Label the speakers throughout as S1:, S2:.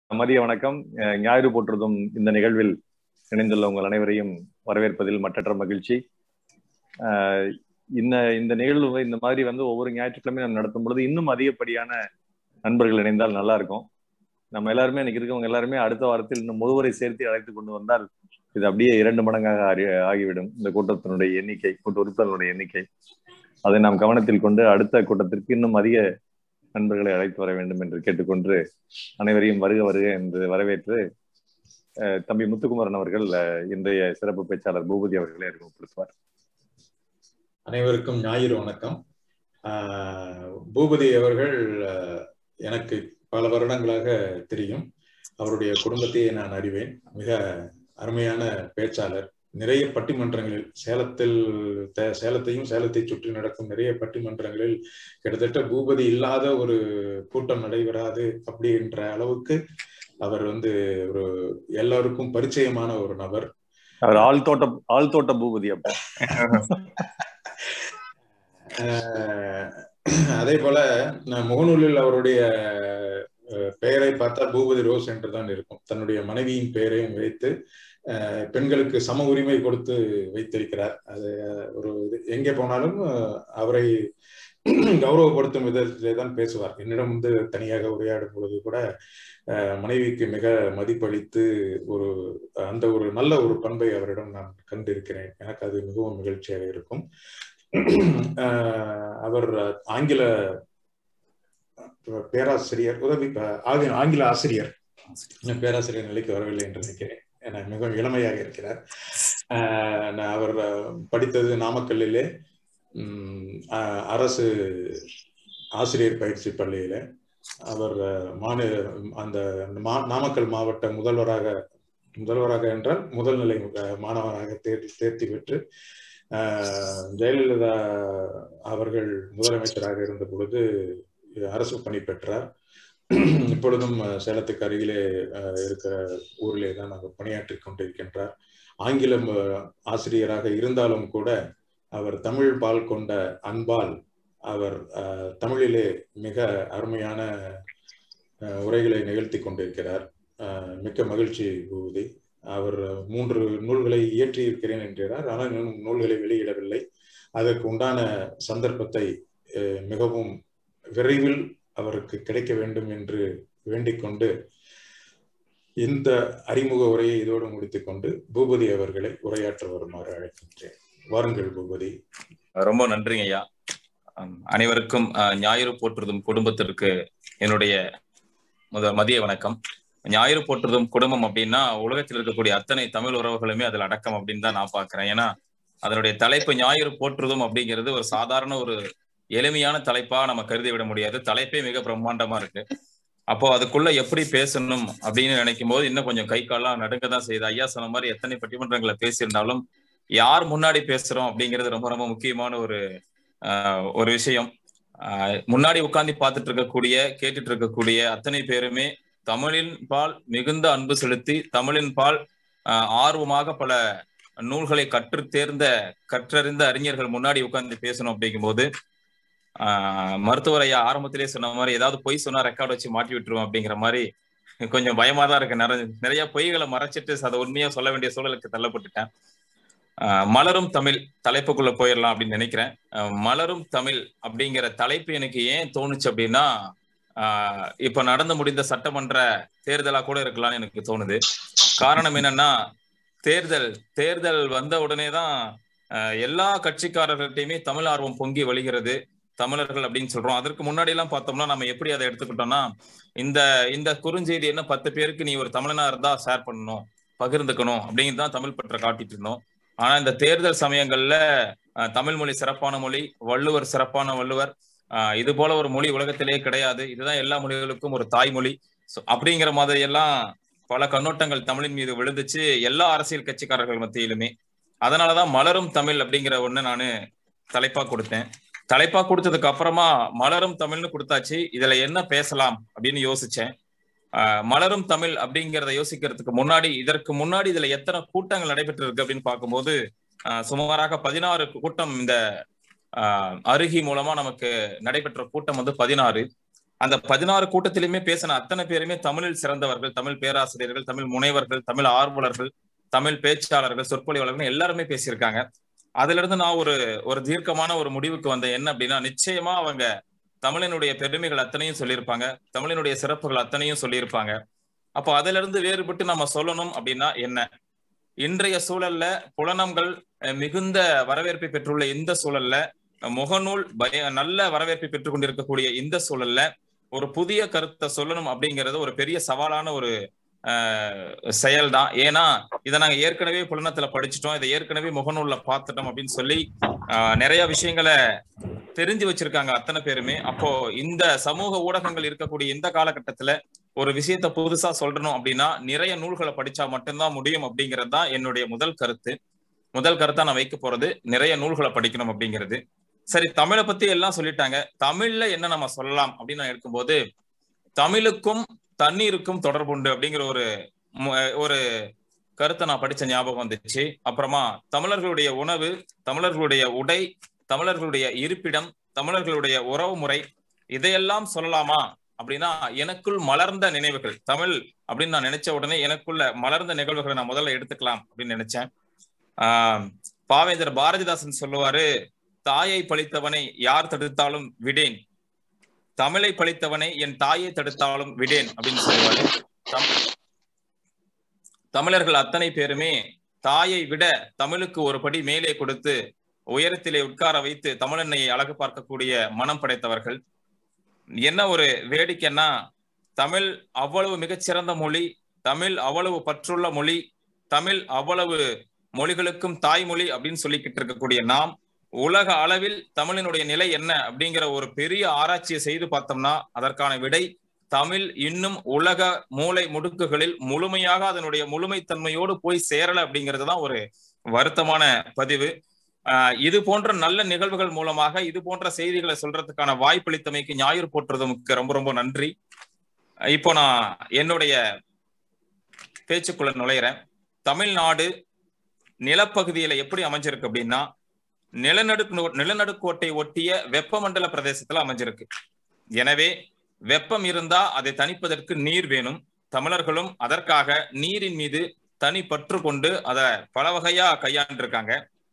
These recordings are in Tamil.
S1: மதிய வணக்கம் ஞாயிறு போற்றுதும் இந்த நிகழ்வில் இணைந்துள்ள உங்கள் அனைவரையும் வரவேற்பதில் மற்றற்ற மகிழ்ச்சி இந்த இந்த நிகழ்வு இந்த மாதிரி வந்து ஒவ்வொரு ஞாயிற்றுக்கிழமையும் நம்ம நடத்தும் பொழுது இன்னும் அதிகப்படியான நண்பர்கள் இணைந்தால் நல்லா இருக்கும் நம்ம எல்லாருமே இன்னைக்கு இருக்கவங்க எல்லாருமே அடுத்த வாரத்தில் இன்னும் முதுவரை சேர்த்து அழைத்து கொண்டு வந்தால் இது அப்படியே இரண்டு மடங்காக ஆகிவிடும் இந்த கூட்டத்தினுடைய எண்ணிக்கை கூட்ட உறுப்பினர்களுடைய எண்ணிக்கை அதை நாம் கவனத்தில் கொண்டு அடுத்த கூட்டத்திற்கு இன்னும் அதிக நண்பர்களை அழைத்து வர வேண்டும் என்று கேட்டுக்கொண்டு அனைவரையும் வருக வருக என்று வரவேற்று தம்பி முத்துக்குமரன் அவர்கள் இன்றைய சிறப்பு பேச்சாளர் பூபதி அவர்களை அறிமுகப்படுத்துவார்
S2: அனைவருக்கும் ஞாயிறு வணக்கம் பூபதி அவர்கள் எனக்கு பல வருடங்களாக தெரியும் அவருடைய குடும்பத்தையே நான் அறிவேன் மிக அருமையான பேச்சாளர் நிறைய பட்டிமன்றங்களில் சேலத்தில் சேலத்தையும் சேலத்தை சுற்றி நடக்கும் நிறைய பட்டிமன்றங்களில் கிட்டத்தட்ட பூபதி இல்லாத ஒரு கூட்டம் நடைபெறாது அப்படின்ற அளவுக்கு அவர் வந்து ஒரு எல்லாருக்கும் பரிச்சயமான ஒரு நபர்
S1: அவர் ஆள் தோட்ட ஆள் தோட்ட பூபதி அப்ப
S2: அதே போல முகநூலில் அவருடைய பெயரை பார்த்தா பூபதி ரோஸ் என்று தான் இருக்கும் தன்னுடைய மனைவியின் பெயரையும் வைத்து பெண்களுக்கு சம உரிமை கொடுத்து வைத்திருக்கிறார் அது ஒரு இது எங்கே போனாலும் அவரை கௌரவப்படுத்தும் விதத்திலே தான் பேசுவார் என்னிடம் வந்து தனியாக உரையாடும் பொழுது கூட மனைவிக்கு மிக மதிப்பளித்து ஒரு அந்த ஒரு நல்ல ஒரு பண்பை அவரிடம் நான் கண்டிருக்கிறேன் எனக்கு அது மிகவும் மகிழ்ச்சியாக இருக்கும் அவர் ஆங்கில பேராசிரியர் உதவி ஆங்கில ஆசிரியர் பேராசிரியர் நிலைக்கு வரவில்லை என்று நினைக்கிறேன் என மிகவும் இளமையாக இருக்கிறார் அவர் படித்தது நாமக்கல்லிலே அரசு ஆசிரியர் பயிற்சி பள்ளியில அவர் மாநில அந்த நாமக்கல் மாவட்ட முதல்வராக முதல்வராக என்றால் முதல்நிலை மாணவராக தேர்த்தி தேர்த்தி பெற்று ஜெயலலிதா அவர்கள் முதலமைச்சராக இருந்த பொழுது அரசு பணி பெற்றார் இப்பொழுதும் சேலத்துக்கு அருகிலே இருக்கிற ஊரிலே தான் அவர் பணியாற்றி கொண்டிருக்கின்றார் ஆங்கிலம் ஆசிரியராக இருந்தாலும் கூட அவர் தமிழ் பால் கொண்ட அன்பால் அவர் தமிழிலே மிக அருமையான உரைகளை நிகழ்த்தி கொண்டிருக்கிறார் மிக்க மகிழ்ச்சி பூதி அவர் மூன்று நூல்களை இயற்றி இருக்கிறேன் என்கிறார் ஆனால் இன்னும் நூல்களை வெளியிடவில்லை அதற்கு உண்டான சந்தர்ப்பத்தை மிகவும் விரைவில் அவருக்கு கிடைக்க வேண்டும் என்று வேண்டிக் கொண்டு இந்த அறிமுக உரையை இதோடு முடித்துக் கொண்டு பூபதி அவர்களை உரையாற்ற வருமாறு அழைக்கின்றேன் வாருங்கள் பூபதி
S3: ரொம்ப நன்றிங்க ஐயா அனைவருக்கும் ஞாயிறு போற்றுதும் குடும்பத்திற்கு என்னுடைய முத மதிய வணக்கம் ஞாயிறு போற்றுதும் குடும்பம் அப்படின்னா உலகத்தில் இருக்கக்கூடிய அத்தனை தமிழ் உறவுகளுமே அதில் அடக்கம் அப்படின்னு தான் நான் பாக்குறேன் ஏன்னா அதனுடைய தலைப்பு ஞாயிறு போற்றுதும் அப்படிங்கிறது ஒரு சாதாரண ஒரு எளிமையான தலைப்பா நம்ம கருதி விட முடியாது தலைப்பே மிக பிரம்மாண்டமா இருக்கு அப்போ அதுக்குள்ள எப்படி பேசணும் அப்படின்னு நினைக்கும் போது இன்னும் கொஞ்சம் கை காலாம் நடுங்க தான் செய்யுது ஐயா சொன்ன மாதிரி எத்தனை பட்டிமன்றங்களை பேசியிருந்தாலும் யார் முன்னாடி பேசுறோம் அப்படிங்கிறது ரொம்ப ரொம்ப முக்கியமான ஒரு ஒரு விஷயம் முன்னாடி உட்காந்து பார்த்துட்டு இருக்கக்கூடிய கேட்டுட்டு இருக்கக்கூடிய அத்தனை பேருமே தமிழின் பால் மிகுந்த அன்பு செலுத்தி தமிழின் பால் ஆர்வமாக பல நூல்களை கற்று தேர்ந்த கற்றறிந்த அறிஞர்கள் முன்னாடி உட்கார்ந்து பேசணும் அப்படிங்கும்போது மருத்துவர் ஐயா ஆரம்பத்திலே சொன்ன மாதிரி ஏதாவது பொய் சொன்னா ரெக்கார்ட் வச்சு மாட்டி விட்டுருவோம் அப்படிங்கிற மாதிரி கொஞ்சம் பயமா தான் இருக்கு நிறைய நிறைய பொய்களை மறைச்சிட்டு அதை உண்மையா சொல்ல வேண்டிய சூழலுக்கு தள்ளப்பட்டுட்டேன் மலரும் தமிழ் தலைப்புக்குள்ள போயிடலாம் அப்படின்னு நினைக்கிறேன் மலரும் தமிழ் அப்படிங்கிற தலைப்பு எனக்கு ஏன் தோணுச்சு அப்படின்னா இப்ப நடந்து முடிந்த சட்டமன்ற தேர்தலா கூட இருக்கலாம்னு எனக்கு தோணுது காரணம் என்னன்னா தேர்தல் தேர்தல் வந்த உடனே தான் எல்லா கட்சிக்காரர்கள்ட்டையுமே தமிழ் ஆர்வம் பொங்கி வழிகிறது தமிழர்கள் அப்படின்னு சொல்றோம் அதற்கு முன்னாடி எல்லாம் பார்த்தோம்னா நம்ம எப்படி அதை எடுத்துக்கிட்டோம்னா இந்த இந்த குறுஞ்செய்தி என்ன பத்து பேருக்கு நீ ஒரு தமிழனா இருந்தா ஷேர் பண்ணணும் பகிர்ந்துக்கணும் அப்படிங்கிறது தான் தமிழ் பற்ற காட்டிட்டு இருந்தோம் ஆனா இந்த தேர்தல் சமயங்கள்ல தமிழ் மொழி சிறப்பான மொழி வள்ளுவர் சிறப்பான வள்ளுவர் இது போல ஒரு மொழி உலகத்திலேயே கிடையாது இதுதான் எல்லா மொழிகளுக்கும் ஒரு தாய்மொழி அப்படிங்கிற மாதிரி எல்லாம் பல கண்ணோட்டங்கள் தமிழின் மீது விழுந்துச்சு எல்லா அரசியல் கட்சிக்காரர்கள் மத்தியிலுமே அதனாலதான் மலரும் தமிழ் அப்படிங்கிற ஒண்ணு நானு தலைப்பா கொடுத்தேன் தலைப்பா கொடுத்ததுக்கு அப்புறமா மலரும் தமிழ்னு கொடுத்தாச்சு இதுல என்ன பேசலாம் அப்படின்னு யோசிச்சேன் மலரும் தமிழ் அப்படிங்கிறத யோசிக்கிறதுக்கு முன்னாடி இதற்கு முன்னாடி இதுல எத்தனை கூட்டங்கள் நடைபெற்று இருக்கு அப்படின்னு பார்க்கும்போது சுமாராக பதினாறு கூட்டம் இந்த அருகி மூலமா நமக்கு நடைபெற்ற கூட்டம் வந்து பதினாறு அந்த பதினாறு கூட்டத்திலுமே பேசின அத்தனை பேருமே தமிழில் சிறந்தவர்கள் தமிழ் பேராசிரியர்கள் தமிழ் முனைவர்கள் தமிழ் ஆர்வலர்கள் தமிழ் பேச்சாளர்கள் சொற்பொழிவாளர்கள் எல்லாருமே பேசியிருக்காங்க அதுல இருந்து நான் ஒரு ஒரு தீர்க்கமான ஒரு முடிவுக்கு வந்தேன் என்ன அப்படின்னா நிச்சயமா அவங்க தமிழினுடைய பெருமைகள் அத்தனையும் சொல்லியிருப்பாங்க தமிழினுடைய சிறப்புகள் அத்தனையும் சொல்லியிருப்பாங்க அப்போ அதுல இருந்து வேறுபட்டு நம்ம சொல்லணும் அப்படின்னா என்ன இன்றைய சூழல்ல புலனங்கள் மிகுந்த வரவேற்பை பெற்றுள்ள இந்த சூழல்ல முகநூல் பய நல்ல வரவேற்பை பெற்றுக் கொண்டிருக்கக்கூடிய இந்த சூழல்ல ஒரு புதிய கருத்தை சொல்லணும் அப்படிங்கிறது ஒரு பெரிய சவாலான ஒரு செயல் தான் ஏன்னா இதை நாங்க ஏற்கனவே புலனத்துல படிச்சுட்டோம் இதை ஏற்கனவே முகநூல்ல பார்த்துட்டோம் அப்படின்னு சொல்லி நிறைய விஷயங்களை தெரிஞ்சு வச்சிருக்காங்க அத்தனை பேருமே அப்போ இந்த சமூக ஊடகங்கள் இருக்கக்கூடிய இந்த காலகட்டத்துல ஒரு விஷயத்த புதுசா சொல்லணும் அப்படின்னா நிறைய நூல்களை படிச்சா மட்டும்தான் முடியும் அப்படிங்கிறது தான் என்னுடைய முதல் கருத்து முதல் கருத்தா நான் வைக்க போறது நிறைய நூல்களை படிக்கணும் அப்படிங்கிறது சரி தமிழை பத்தி எல்லாம் சொல்லிட்டாங்க தமிழ்ல என்ன நம்ம சொல்லலாம் அப்படின்னு நான் எடுக்கும்போது தமிழுக்கும் தண்ணீருக்கும் தொடர்புண்டு அப்படிங்கிற ஒரு ஒரு கருத்தை நான் படிச்ச ஞாபகம் வந்துச்சு அப்புறமா தமிழர்களுடைய உணவு தமிழர்களுடைய உடை தமிழர்களுடைய இருப்பிடம் தமிழர்களுடைய உறவு முறை இதையெல்லாம் சொல்லலாமா அப்படின்னா எனக்குள் மலர்ந்த நினைவுகள் தமிழ் அப்படின்னு நான் நினைச்ச உடனே எனக்குள்ள மலர்ந்த நிகழ்வுகளை நான் முதல்ல எடுத்துக்கலாம் அப்படின்னு நினைச்சேன் ஆஹ் பாவேந்தர் பாரதிதாசன் சொல்லுவாரு தாயை பழித்தவனை யார் தடுத்தாலும் விடேன் தமிழை பழித்தவனை என் தாயை தடுத்தாலும் விடேன் அப்படின்னு சொல்லுவாரு தமிழர்கள் அத்தனை பேருமே தாயை விட தமிழுக்கு ஒரு படி மேலே கொடுத்து உயரத்திலே உட்கார வைத்து தமிழெண்ணையை அழகு பார்க்கக்கூடிய மனம் படைத்தவர்கள் என்ன ஒரு வேடிக்கைன்னா தமிழ் அவ்வளவு மிகச்சிறந்த மொழி தமிழ் அவ்வளவு பற்றுள்ள மொழி தமிழ் அவ்வளவு மொழிகளுக்கும் தாய்மொழி அப்படின்னு சொல்லிக்கிட்டு இருக்கக்கூடிய நாம் உலக அளவில் தமிழினுடைய நிலை என்ன அப்படிங்கிற ஒரு பெரிய ஆராய்ச்சியை செய்து பார்த்தோம்னா அதற்கான விடை தமிழ் இன்னும் உலக மூளை முடுக்குகளில் முழுமையாக அதனுடைய முழுமைத்தன்மையோடு போய் சேரல அப்படிங்கிறது தான் ஒரு வருத்தமான பதிவு இது போன்ற நல்ல நிகழ்வுகள் மூலமாக இது போன்ற செய்திகளை சொல்றதுக்கான வாய்ப்பளித்தமைக்கு ஞாயிறு போற்றுறதுக்கு ரொம்ப ரொம்ப நன்றி இப்போ நான் என்னுடைய பேச்சுக்குள்ள நுழையிறேன் தமிழ்நாடு நிலப்பகுதியில எப்படி அமைஞ்சிருக்கு அப்படின்னா நிலநடுக்கு நிலநடுக்கோட்டை ஒட்டிய வெப்பமண்டல பிரதேசத்துல அமைஞ்சிருக்கு எனவே வெப்பம் இருந்தா அதை தணிப்பதற்கு நீர் வேணும் தமிழர்களும் அதற்காக நீரின் மீது தனி பற்று கொண்டு அதை பல வகையா கையாண்டிருக்காங்க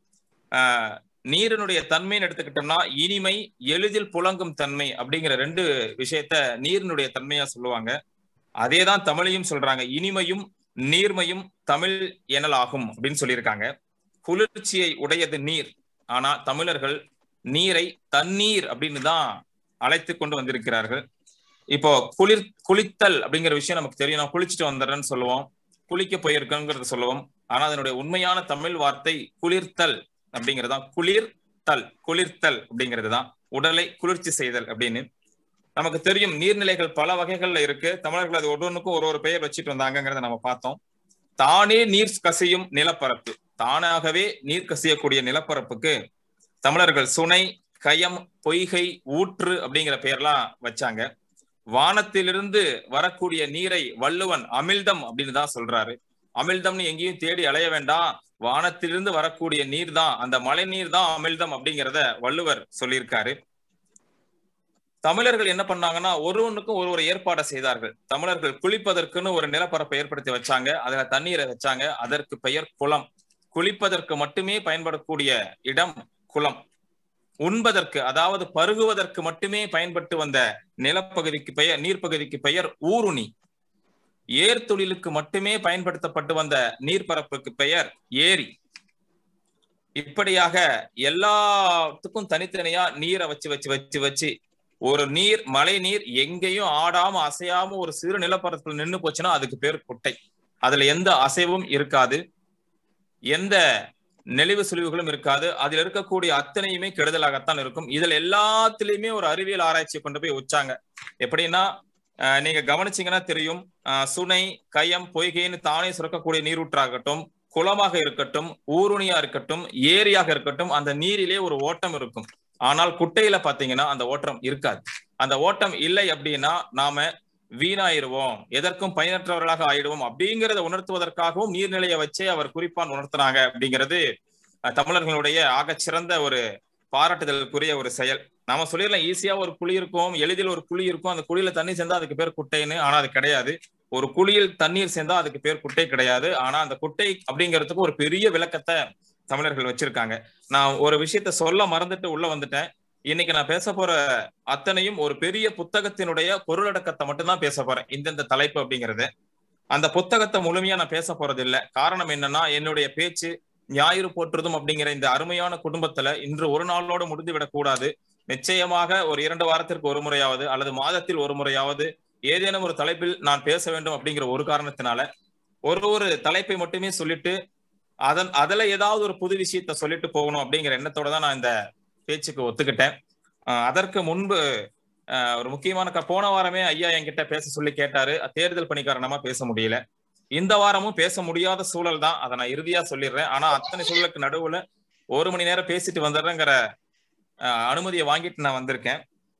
S3: ஆஹ் நீரினுடைய தன்மைன்னு எடுத்துக்கிட்டோம்னா இனிமை எளிதில் புழங்கும் தன்மை அப்படிங்கிற ரெண்டு விஷயத்த நீரினுடைய தன்மையா சொல்லுவாங்க அதே தான் தமிழையும் சொல்றாங்க இனிமையும் நீர்மையும் தமிழ் எனலாகும் அப்படின்னு சொல்லியிருக்காங்க குளிர்ச்சியை உடையது நீர் ஆனா தமிழர்கள் நீரை தண்ணீர் அப்படின்னு தான் அழைத்து கொண்டு வந்திருக்கிறார்கள் இப்போ குளிர் குளித்தல் அப்படிங்கிற விஷயம் நமக்கு தெரியும் நான் குளிச்சுட்டு வந்துடுறேன்னு சொல்லுவோம் குளிக்க போயிருக்கோங்கிறத சொல்லுவோம் ஆனா அதனுடைய உண்மையான தமிழ் வார்த்தை குளிர்த்தல் அப்படிங்கிறதா குளிர்த்தல் குளிர்த்தல் அப்படிங்கிறது தான் உடலை குளிர்ச்சி செய்தல் அப்படின்னு நமக்கு தெரியும் நீர்நிலைகள் பல வகைகள்ல இருக்கு தமிழர்கள் அது ஒவ்வொன்றுக்கும் ஒரு ஒரு பெயர் வச்சுட்டு வந்தாங்கிறத நம்ம பார்த்தோம் தானே நீர் கசியும் நிலப்பரப்பு தானாகவே நீர் கசியக்கூடிய நிலப்பரப்புக்கு தமிழர்கள் சுனை கயம் பொய்கை ஊற்று அப்படிங்கிற பெயர்லாம் வச்சாங்க வானத்திலிருந்து வரக்கூடிய நீரை வள்ளுவன் அமிழ்தம் அப்படின்னு தான் சொல்றாரு அமிழ்தம்னு எங்கேயும் தேடி அலைய வேண்டாம் வானத்திலிருந்து வரக்கூடிய நீர் தான் அந்த மழை நீர் தான் அமிழ்தம் அப்படிங்கிறத வள்ளுவர் சொல்லியிருக்காரு தமிழர்கள் என்ன பண்ணாங்கன்னா ஒரு ஒண்ணுக்கும் ஒரு ஒரு ஏற்பாடை செய்தார்கள் தமிழர்கள் குளிப்பதற்குன்னு ஒரு நிலப்பரப்பை ஏற்படுத்தி வச்சாங்க அதுல தண்ணீரை வச்சாங்க அதற்கு பெயர் குளம் குளிப்பதற்கு மட்டுமே பயன்படக்கூடிய இடம் குளம் உண்பதற்கு அதாவது பருகுவதற்கு மட்டுமே பயன்பட்டு வந்த நிலப்பகுதிக்கு பெயர் நீர்ப்பகுதிக்கு பெயர் ஊருணி ஏர் தொழிலுக்கு மட்டுமே பயன்படுத்தப்பட்டு வந்த நீர்ப்பரப்புக்கு பெயர் ஏரி இப்படியாக எல்லாத்துக்கும் தனித்தனியா நீரை வச்சு வச்சு வச்சு வச்சு ஒரு நீர் மழை நீர் எங்கேயும் ஆடாம அசையாம ஒரு சிறு நிலப்பரப்புல நின்று போச்சுன்னா அதுக்கு பேர் குட்டை அதுல எந்த அசைவும் இருக்காது எந்த நெளிவு சுழிவுகளும் இருக்காது அதில் இருக்கக்கூடிய அத்தனையுமே கெடுதலாகத்தான் இருக்கும் இதுல எல்லாத்துலயுமே ஒரு அறிவியல் ஆராய்ச்சியை கொண்டு போய் வச்சாங்க எப்படின்னா நீங்க கவனிச்சீங்கன்னா தெரியும் சுனை கயம் பொய்கைன்னு தானே சுரக்கக்கூடிய நீரூற்றாகட்டும் குளமாக இருக்கட்டும் ஊருணியா இருக்கட்டும் ஏரியாக இருக்கட்டும் அந்த நீரிலே ஒரு ஓட்டம் இருக்கும் ஆனால் குட்டையில பாத்தீங்கன்னா அந்த ஓட்டம் இருக்காது அந்த ஓட்டம் இல்லை அப்படின்னா நாம வீணாயிருவோம் எதற்கும் பயனற்றவர்களாக ஆயிடுவோம் அப்படிங்கிறத உணர்த்துவதற்காகவும் நீர்நிலையை வச்சே அவர் குறிப்பான் உணர்த்தினாங்க அப்படிங்கிறது தமிழர்களுடைய ஆக சிறந்த ஒரு பாராட்டுதலுக்குரிய ஒரு செயல் நாம சொல்லிடலாம் ஈஸியா ஒரு குழி இருக்கும் எளிதில் ஒரு குழி இருக்கும் அந்த குழியில தண்ணி சேர்ந்தா அதுக்கு பேர் குட்டைன்னு ஆனா அது கிடையாது ஒரு குழியில் தண்ணீர் சேர்ந்தா அதுக்கு பேர் குட்டை கிடையாது ஆனா அந்த குட்டை அப்படிங்கிறதுக்கு ஒரு பெரிய விளக்கத்தை தமிழர்கள் வச்சிருக்காங்க நான் ஒரு விஷயத்த சொல்ல மறந்துட்டு உள்ள வந்துட்டேன் இன்னைக்கு நான் பேச போற அத்தனையும் ஒரு பெரிய புத்தகத்தினுடைய பொருளடக்கத்தை மட்டும்தான் பேச போறேன் இந்தந்த தலைப்பு அப்படிங்கறது அந்த புத்தகத்தை முழுமையா நான் பேச போறது இல்ல காரணம் என்னன்னா என்னுடைய பேச்சு ஞாயிறு போற்றுதும் அப்படிங்கிற இந்த அருமையான குடும்பத்துல இன்று ஒரு நாளோடு முடிந்து விடக்கூடாது நிச்சயமாக ஒரு இரண்டு வாரத்திற்கு ஒரு முறையாவது அல்லது மாதத்தில் ஒரு முறையாவது ஏதேனும் ஒரு தலைப்பில் நான் பேச வேண்டும் அப்படிங்கிற ஒரு காரணத்தினால ஒரு ஒரு தலைப்பை மட்டுமே சொல்லிட்டு அதன் அதுல ஏதாவது ஒரு புது விஷயத்த சொல்லிட்டு போகணும் அப்படிங்கிற எண்ணத்தோட தான் நான் இந்த பேச்சுக்கு ஒத்துக்கிட்டேன் அதற்கு முன்பு ஒரு முக்கியமான போன வாரமே ஐயா என்கிட்ட பேச சொல்லி கேட்டாரு தேர்தல் பணி காரணமா பேச முடியல இந்த வாரமும் பேச முடியாத சூழல் தான் அதை நான் இறுதியா சொல்லிடுறேன் ஆனா அத்தனை சூழலுக்கு நடுவுல ஒரு மணி நேரம் பேசிட்டு வந்துடுறேங்கிற அனுமதியை வாங்கிட்டு நான் வந்திருக்கேன்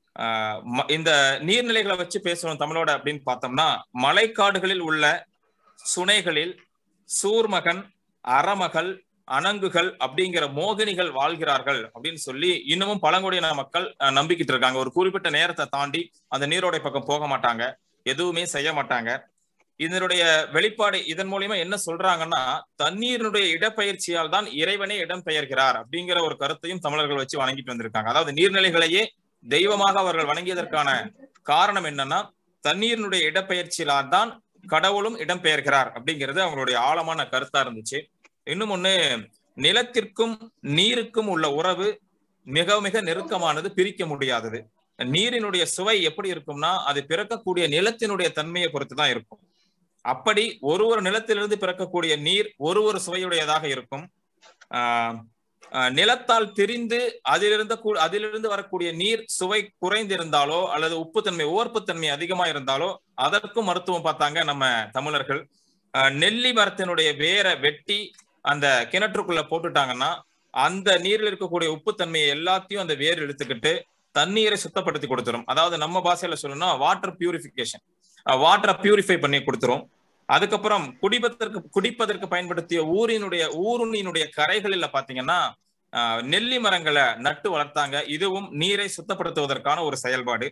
S3: இந்த நீர்நிலைகளை வச்சு பேசணும் தமிழோட அப்படின்னு பார்த்தோம்னா மலைக்காடுகளில் உள்ள சுனைகளில் சூர்மகன் அறமகள் அணங்குகள் அப்படிங்கிற மோகினிகள் வாழ்கிறார்கள் அப்படின்னு சொல்லி இன்னமும் பழங்குடியின மக்கள் நம்பிக்கிட்டு இருக்காங்க ஒரு குறிப்பிட்ட நேரத்தை தாண்டி அந்த நீரோடை பக்கம் போக மாட்டாங்க எதுவுமே செய்ய மாட்டாங்க இதனுடைய வெளிப்பாடு இதன் மூலியமா என்ன சொல்றாங்கன்னா தண்ணீரினுடைய இடப்பெயர்ச்சியால் தான் இறைவனே இடம்பெயர்கிறார் அப்படிங்கிற ஒரு கருத்தையும் தமிழர்கள் வச்சு வணங்கிட்டு வந்திருக்காங்க அதாவது நீர்நிலைகளையே தெய்வமாக அவர்கள் வணங்கியதற்கான காரணம் என்னன்னா தண்ணீரினுடைய இடப்பெயர்ச்சியிலால் தான் கடவுளும் இடம்பெயர்கிறார் அப்படிங்கிறது அவங்களுடைய ஆழமான கருத்தா இருந்துச்சு இன்னும் ஒண்ணு நிலத்திற்கும் நீருக்கும் உள்ள உறவு மிக மிக நெருக்கமானது பிரிக்க முடியாதது நீரினுடைய சுவை எப்படி இருக்கும்னா அது பிறக்கக்கூடிய நிலத்தினுடைய தன்மையை பொறுத்து தான் இருக்கும் அப்படி ஒரு ஒரு நிலத்திலிருந்து பிறக்கக்கூடிய நீர் ஒரு ஒரு சுவையுடையதாக இருக்கும் ஆஹ் நிலத்தால் திரிந்து அதிலிருந்த அதிலிருந்து வரக்கூடிய நீர் சுவை குறைந்திருந்தாலோ அல்லது உப்புத்தன்மை ஓர்ப்புத்தன்மை அதிகமா இருந்தாலோ அதற்கும் மருத்துவம் பார்த்தாங்க நம்ம தமிழர்கள் நெல்லி மரத்தினுடைய வேரை வெட்டி அந்த கிணற்றுக்குள்ள போட்டுட்டாங்கன்னா அந்த நீரில் இருக்கக்கூடிய உப்புத்தன்மையை எல்லாத்தையும் அந்த வேர் இழுத்துக்கிட்டு தண்ணீரை சுத்தப்படுத்தி கொடுத்துரும் அதாவது நம்ம பாஷையில சொல்லணும்னா வாட்டர் பியூரிபிகேஷன் வாட்டரை பியூரிஃபை பண்ணி கொடுத்துரும் அதுக்கப்புறம் குடிப்பதற்கு குடிப்பதற்கு பயன்படுத்திய ஊரினுடைய ஊருணியினுடைய கரைகளில் பாத்தீங்கன்னா நெல்லி மரங்களை நட்டு வளர்த்தாங்க இதுவும் நீரை சுத்தப்படுத்துவதற்கான ஒரு செயல்பாடு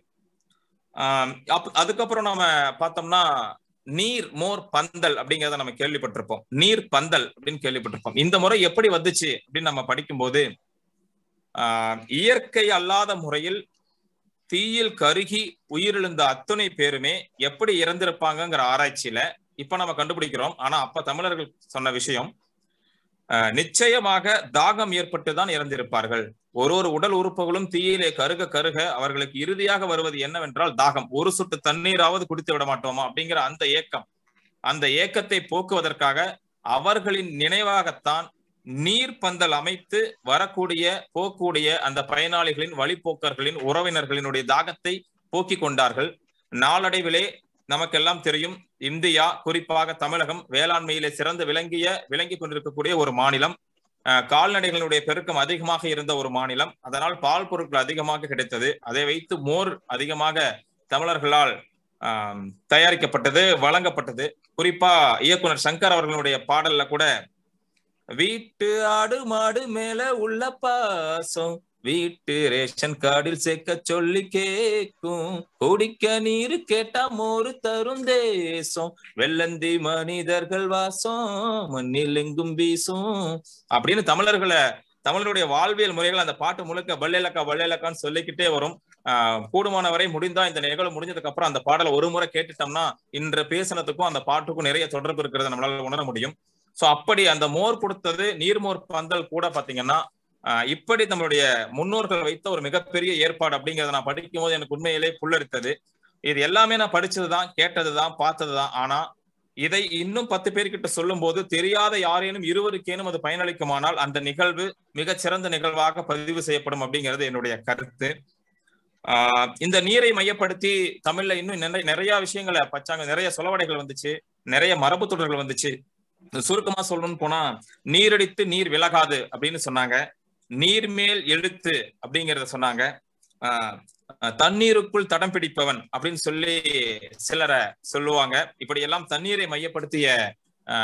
S3: அதுக்கப்புறம் நாம பார்த்தோம்னா நீர் மோர் பந்தல் அப்படிங்கிறத நம்ம கேள்விப்பட்டிருப்போம் நீர் பந்தல் அப்படின்னு கேள்விப்பட்டிருப்போம் இந்த முறை எப்படி வந்துச்சு அப்படின்னு நம்ம படிக்கும்போது ஆஹ் இயற்கை அல்லாத முறையில் தீயில் கருகி உயிரிழந்த அத்துணை பேருமே எப்படி இறந்திருப்பாங்கங்கிற ஆராய்ச்சியில இப்ப நம்ம கண்டுபிடிக்கிறோம் ஆனா அப்ப தமிழர்கள் சொன்ன விஷயம் நிச்சயமாக தாகம் ஏற்பட்டுதான் இறந்திருப்பார்கள் ஒரு ஒரு உடல் உறுப்புகளும் தீயிலே கருக கருக அவர்களுக்கு இறுதியாக வருவது என்னவென்றால் தாகம் ஒரு சொட்டு தண்ணீராவது குடித்து விட மாட்டோமா அப்படிங்கிற அந்த ஏக்கம் அந்த ஏக்கத்தை போக்குவதற்காக அவர்களின் நினைவாகத்தான் நீர் பந்தல் அமைத்து வரக்கூடிய போக்கூடிய அந்த பயனாளிகளின் வழிபோக்கர்களின் உறவினர்களினுடைய தாகத்தை போக்கிக் கொண்டார்கள் நாளடைவிலே நமக்கெல்லாம் தெரியும் இந்தியா குறிப்பாக தமிழகம் வேளாண்மையிலே சிறந்து விளங்கிய விளங்கி கொண்டிருக்கக்கூடிய ஒரு மாநிலம் கால்நடைகளுடைய பெருக்கம் அதிகமாக இருந்த ஒரு மாநிலம் அதனால் பால் பொருட்கள் அதிகமாக கிடைத்தது அதை வைத்து மோர் அதிகமாக தமிழர்களால் தயாரிக்கப்பட்டது வழங்கப்பட்டது குறிப்பா இயக்குனர் சங்கர் அவர்களுடைய பாடல்ல கூட வீட்டு ஆடு மாடு மேல உள்ள பாசம் வீட்டு ரேஷன் கார்டில் சேர்க்க சொல்லி கேக்கும் குடிக்க நீரு கேட்டா மோரு தரும் தேசம் வெள்ளந்தி மனிதர்கள் வாசம் மண்ணில் எங்கும் வீசும் அப்படின்னு தமிழர்களை தமிழருடைய வாழ்வியல் முறைகள் அந்த பாட்டு முழுக்க பல்லேலக்கா பல்லேலக்கான்னு சொல்லிக்கிட்டே வரும் ஆஹ் கூடுமான வரை முடிந்தா இந்த நிகழ்வு முடிஞ்சதுக்கு அப்புறம் அந்த பாடலை ஒரு முறை கேட்டுட்டோம்னா இன்று பேசினதுக்கும் அந்த பாட்டுக்கும் நிறைய தொடர்பு இருக்கிறத நம்மளால உணர முடியும் சோ அப்படி அந்த மோர் கொடுத்தது நீர்மோர் பந்தல் கூட பாத்தீங்கன்னா இப்படி நம்மளுடைய முன்னோர்கள் வைத்த ஒரு மிகப்பெரிய ஏற்பாடு அப்படிங்கறத நான் படிக்கும் போது எனக்கு உண்மையிலே புல்லரித்தது இது எல்லாமே நான் படிச்சதுதான் கேட்டதுதான் பார்த்ததுதான் ஆனா இதை இன்னும் பத்து பேர்கிட்ட சொல்லும் போது தெரியாத யாரேனும் இருவருக்கேனும் அது பயனளிக்குமானால் அந்த நிகழ்வு மிகச் சிறந்த நிகழ்வாக பதிவு செய்யப்படும் அப்படிங்கிறது என்னுடைய கருத்து ஆஹ் இந்த நீரை மையப்படுத்தி தமிழ்ல இன்னும் நிறைய நிறைய விஷயங்களை பச்சாங்க நிறைய சொலவடைகள் வந்துச்சு நிறைய மரபு தொடர்கள் வந்துச்சு சுருக்கமா சொல்லணும்னு போனா நீரடித்து நீர் விலகாது அப்படின்னு சொன்னாங்க நீர் மேல் எழுத்து அப்படிங்கறத சொன்னாங்க ஆஹ் தண்ணீருக்குள் தடம் பிடிப்பவன் அப்படின்னு சொல்லி சிலரை சொல்லுவாங்க இப்படி எல்லாம் தண்ணீரை மையப்படுத்திய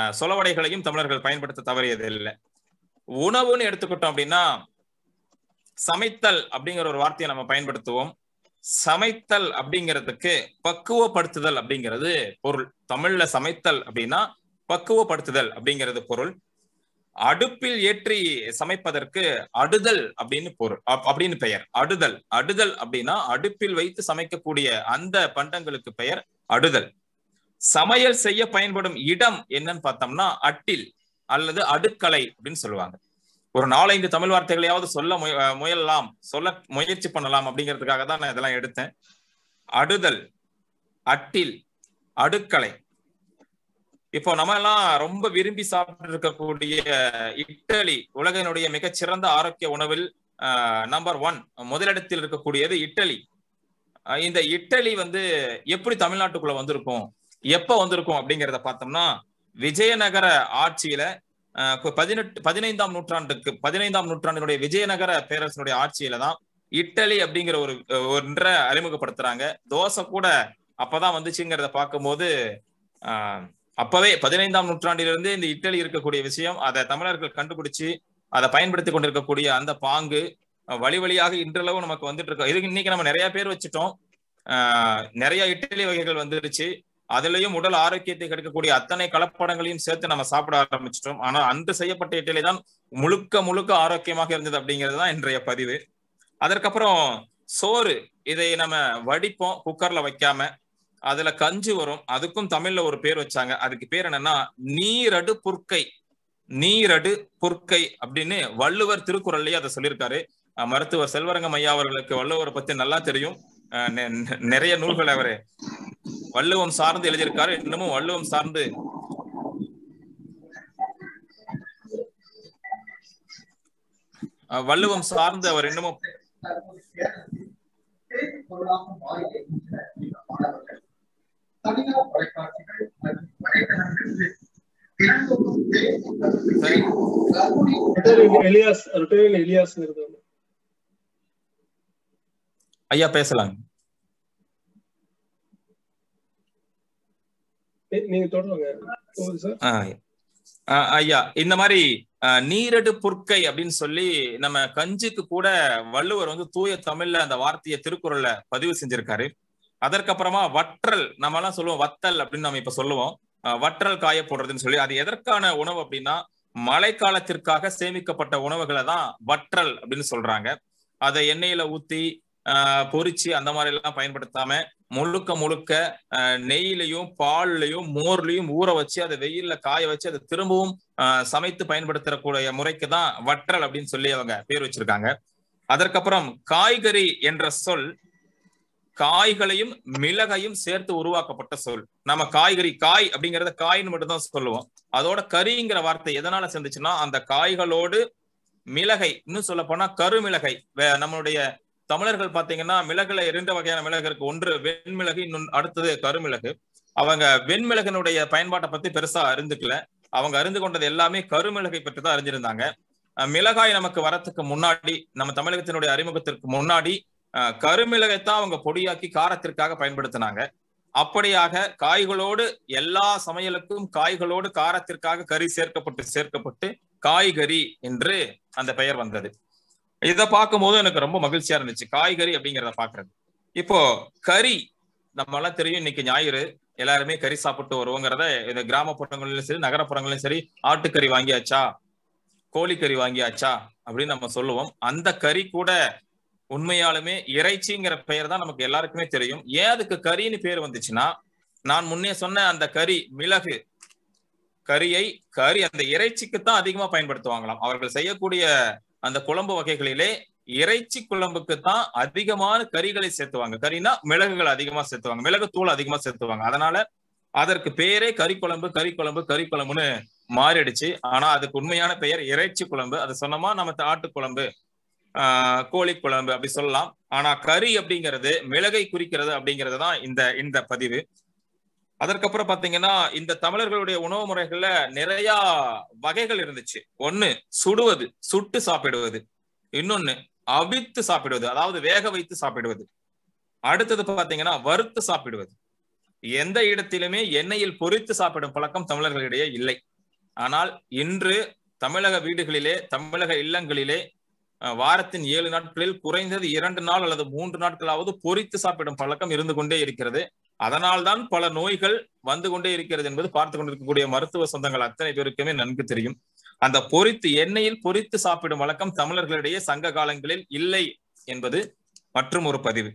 S3: சொலவடைகளையும் தமிழர்கள் பயன்படுத்த தவறியது இல்லை உணவுன்னு எடுத்துக்கிட்டோம் அப்படின்னா சமைத்தல் அப்படிங்கிற ஒரு வார்த்தையை நம்ம பயன்படுத்துவோம் சமைத்தல் அப்படிங்கிறதுக்கு பக்குவப்படுத்துதல் அப்படிங்கிறது பொருள் தமிழ்ல சமைத்தல் அப்படின்னா பக்குவப்படுத்துதல் அப்படிங்கிறது பொருள் அடுப்பில் ஏற்றி சமைப்பதற்கு அடுதல் அப்படின்னு பொருள் அப்- அப்படின்னு பெயர் அடுதல் அடுதல் அப்படின்னா அடுப்பில் வைத்து சமைக்கக்கூடிய அந்த பண்டங்களுக்கு பெயர் அடுதல் சமையல் செய்ய பயன்படும் இடம் என்னன்னு பார்த்தோம்னா அட்டில் அல்லது அடுக்கலை அப்படின்னு சொல்லுவாங்க ஒரு நாலஞ்சு தமிழ் வார்த்தைகளையாவது சொல்ல முய- அஹ் முயலலாம் சொல்ல முயற்சி பண்ணலாம் அப்படிங்கிறதுக்காக தான் நான் இதெல்லாம் எடுத்தேன் அடுதல் அட்டில் அடுக்கலை இப்போ நம்ம எல்லாம் ரொம்ப விரும்பி சாப்பிட்டு இருக்கக்கூடிய இட்டலி உலகினுடைய மிகச்சிறந்த ஆரோக்கிய உணவில் நம்பர் ஒன் முதலிடத்தில் இருக்கக்கூடியது இட்டலி அஹ் இந்த இட்டலி வந்து எப்படி தமிழ்நாட்டுக்குள்ள வந்திருக்கும் எப்ப வந்திருக்கும் அப்படிங்கிறத பார்த்தோம்னா விஜயநகர ஆட்சியில அஹ் கு- பதினெட்டு பதினைந்தாம் நூற்றாண்டுக்கு பதினைந்தாம் நூற்றாண்டினுடைய விஜயநகர பேரரசனுடைய ஆட்சியில தான் இட்டலி அப்படிங்கிற ஒரு அஹ், ஒன்றை அறிமுகப்படுத்துறாங்க தோசை கூட அப்பதான் வந்துச்சுங்கிறத பார்க்கும்போது ஆஹ் அப்பவே பதினைந்தாம் நூற்றாண்டிலிருந்து இந்த இட்டலி இருக்கக்கூடிய விஷயம் அதை தமிழர்கள் கண்டுபிடிச்சு அதை பயன்படுத்தி கொண்டிருக்கக்கூடிய அந்த பாங்கு அஹ், வழி வழியாக இன்றளவும் நமக்கு வந்துட்டு இருக்கோம் இதுக்கு இன்னைக்கு நம்ம நிறைய பேர் வச்சுட்டோம் ஆஹ் நிறைய இட்டலி வகைகள் வந்துருச்சு அதுலயும் உடல் ஆரோக்கியத்தை கெடுக்கக்கூடிய அத்தனை கலப்படங்களையும் சேர்த்து நம்ம சாப்பிட ஆரம்பிச்சிட்டோம் ஆனா அன்று செய்யப்பட்ட இட்டலி தான் முழுக்க முழுக்க ஆரோக்கியமாக இருந்தது அப்படிங்கிறது தான் இன்றைய பதிவு அதற்கப்புறம் சோறு இதை நம்ம வடிப்போம் குக்கர்ல வைக்காம அதுல கஞ்சி வரும் அதுக்கும் தமிழ்ல ஒரு பேர் வச்சாங்க அதுக்கு பேர் என்னன்னா நீரடு புற்கை நீரடு புற்கை அப்படின்னு வள்ளுவர் திருக்குறள்லயே அதை சொல்லியிருக்காரு அஹ் மருத்துவர் செல்வரங்கம் ஐயா அவர்களுக்கு வள்ளுவரை பத்தி நல்லா தெரியும் அஹ் நெ- நெ- நிறைய நூல்கள் அவரு வள்ளுவம் சார்ந்து எழுதியிருக்காரு இன்னமும் வள்ளுவம் சார்ந்து அஹ் வள்ளுவம் சார்ந்து அவர் இன்னமும்
S4: பொருளாக மாறி இருக்கின்றன இந்த மாணவர்கள் தனியார் தொலைக்காட்சிகள் மற்றும் வலைதளங்களில் தினந்தோறும்
S3: சரி.
S4: கர்ப்பிணி
S5: ரிட்டையரிங் எலியாஸ் ரிட்டையரிங் எலியாஸ்ங்கிறது ஒண்ணு.
S3: ஐயா பேசலாம்
S5: நீ- நீங்க தொடருங்க போகுது சார்
S3: ஆஹ் ஆஹ் ஐயா இந்த மாதிரி ஆஹ் நீரடு புற்கை அப்படின்னு சொல்லி நம்ம கஞ்சிக்கு கூட வள்ளுவர் வந்து தூய தமிழ்ல அந்த வார்த்தையை திருக்குறள்ல பதிவு செஞ்சிருக்காரு அதற்கப்புறமா வற்றல் நம்ம எல்லாம் சொல்லுவோம் வத்தல் அப்படின்னு நம்ம இப்ப சொல்லுவோம் ஆஹ் வற்றல் காய போடுறதுன்னு சொல்லி அது எதற்கான உணவு அப்படின்னா மழைக்காலத்திற்காக சேமிக்கப்பட்ட உணவுகளை தான் வற்றல் அப்படின்னு சொல்றாங்க அதை எண்ணெயில ஊத்தி ஆஹ் பொரிச்சு அந்த மாதிரி எல்லாம் பயன்படுத்தாம முழுக்க முழுக்க ஆஹ் நெய்யிலையும் பால்லையும் மோர்லையும் ஊற வச்சு அதை வெயில்ல காய வச்சு அதை திரும்பவும் ஆஹ் சமைத்து பயன்படுத்தக்கூடிய முறைக்கு தான் வற்றல் அப்படின்னு சொல்லி அவங்க பேர் வச்சிருக்காங்க அதற்கப்புறம் காய்கறி என்ற சொல் காய்களையும் மிளகையும் சேர்த்து உருவாக்கப்பட்ட சொல் நம்ம காய்கறி காய் அப்படிங்கறத காய்னு மட்டும் தான் சொல்லுவோம் அதோட கறிங்கிற வார்த்தை எதனால சேர்ந்துச்சுன்னா அந்த காய்களோடு மிளகை இன்னும் சொல்ல போனா கருமிளகை வே- நம்மளுடைய தமிழர்கள் பாத்தீங்கன்னா மிளகுல இரண்டு வகையான மிளகு இருக்கு ஒன்று வெண்மிளகு இன்னொன்று அடுத்தது கருமிளகு அவங்க வெண்மிளகனுடைய பயன்பாட்டை பத்தி பெருசா அறிந்துக்கல அவங்க அறிந்து கொண்டது எல்லாமே கருமிளகை பற்றி தான் அறிஞ்சிருந்தாங்க அஹ் மிளகாய் நமக்கு வரத்துக்கு முன்னாடி நம்ம தமிழகத்தினுடைய அறிமுகத்திற்கு முன்னாடி அஹ் கருமிளகைத்தான் அவங்க பொடியாக்கி காரத்திற்காக பயன்படுத்தினாங்க அப்படியாக காய்களோடு எல்லா சமையலுக்கும் காய்களோடு காரத்திற்காக கறி சேர்க்கப்பட்டு சேர்க்கப்பட்டு காய்கறி என்று அந்த பெயர் வந்தது இதை பார்க்கும்போது எனக்கு ரொம்ப மகிழ்ச்சியா இருந்துச்சு காய்கறி அப்படிங்கிறத பாக்குறது இப்போ கறி நம்ம எல்லாம் தெரியும் இன்னைக்கு ஞாயிறு எல்லாருமே கறி சாப்பிட்டு வருவோங்கிறத இந்த கிராமப்புறங்களிலும் சரி நகரப்புறங்களிலும் சரி ஆட்டுக்கறி வாங்கியாச்சா கோழிக்கறி வாங்கியாச்சா அப்படின்னு நம்ம சொல்லுவோம் அந்த கறி கூட உண்மையாலுமே இறைச்சிங்கிற பெயர் தான் நமக்கு எல்லாருக்குமே தெரியும் ஏன் அதுக்கு கறின்னு பேர் வந்துச்சுன்னா நான் முன்னே சொன்ன அந்த கறி மிளகு கறியை கறி அந்த இறைச்சிக்கு தான் அதிகமா பயன்படுத்துவாங்களாம் அவர்கள் செய்யக்கூடிய அந்த குழம்பு வகைகளிலே இறைச்சி குழம்புக்கு தான் அதிகமான கறிகளை சேர்த்துவாங்க கறினா மிளகுகள் அதிகமா சேர்த்துவாங்க மிளகு தூள் அதிகமா சேர்த்துவாங்க அதனால அதற்கு பேரே கறி குழம்பு கறி குழம்பு கறி குழம்புன்னு மாறிடுச்சு ஆனா அதுக்கு உண்மையான பெயர் இறைச்சி குழம்பு அது சொன்னோமா நம்ம ஆட்டு குழம்பு ஆஹ் கோழி குழம்பு அப்படி சொல்லலாம் ஆனா கறி அப்படிங்கிறது மிளகை குறிக்கிறது அப்படிங்கிறது தான் இந்த இந்த பதிவு அதற்கப்புறம் பாத்தீங்கன்னா இந்த தமிழர்களுடைய உணவு முறைகள்ல நிறைய வகைகள் இருந்துச்சு ஒண்ணு சுடுவது சுட்டு சாப்பிடுவது இன்னொன்னு அவித்து சாப்பிடுவது அதாவது வேக வைத்து சாப்பிடுவது அடுத்தது பாத்தீங்கன்னா வறுத்து சாப்பிடுவது எந்த இடத்திலுமே எண்ணெயில் பொரித்து சாப்பிடும் பழக்கம் தமிழர்களிடையே இல்லை ஆனால் இன்று தமிழக வீடுகளிலே தமிழக இல்லங்களிலே அஹ், வாரத்தின் ஏழு நாட்களில் குறைந்தது இரண்டு நாள் அல்லது மூன்று நாட்களாவது பொரித்து சாப்பிடும் பழக்கம் இருந்து கொண்டே இருக்கிறது அதனால்தான் பல நோய்கள் வந்து கொண்டே இருக்கிறது என்பது பார்த்து கொண்டிருக்கக்கூடிய மருத்துவ சொந்தங்கள் அத்தனை பேருக்குமே நன்கு தெரியும் அந்த பொரித்து எண்ணெயில் பொரித்து சாப்பிடும் வழக்கம் தமிழர்களிடையே சங்க காலங்களில் இல்லை என்பது மற்றும் ஒரு பதிவு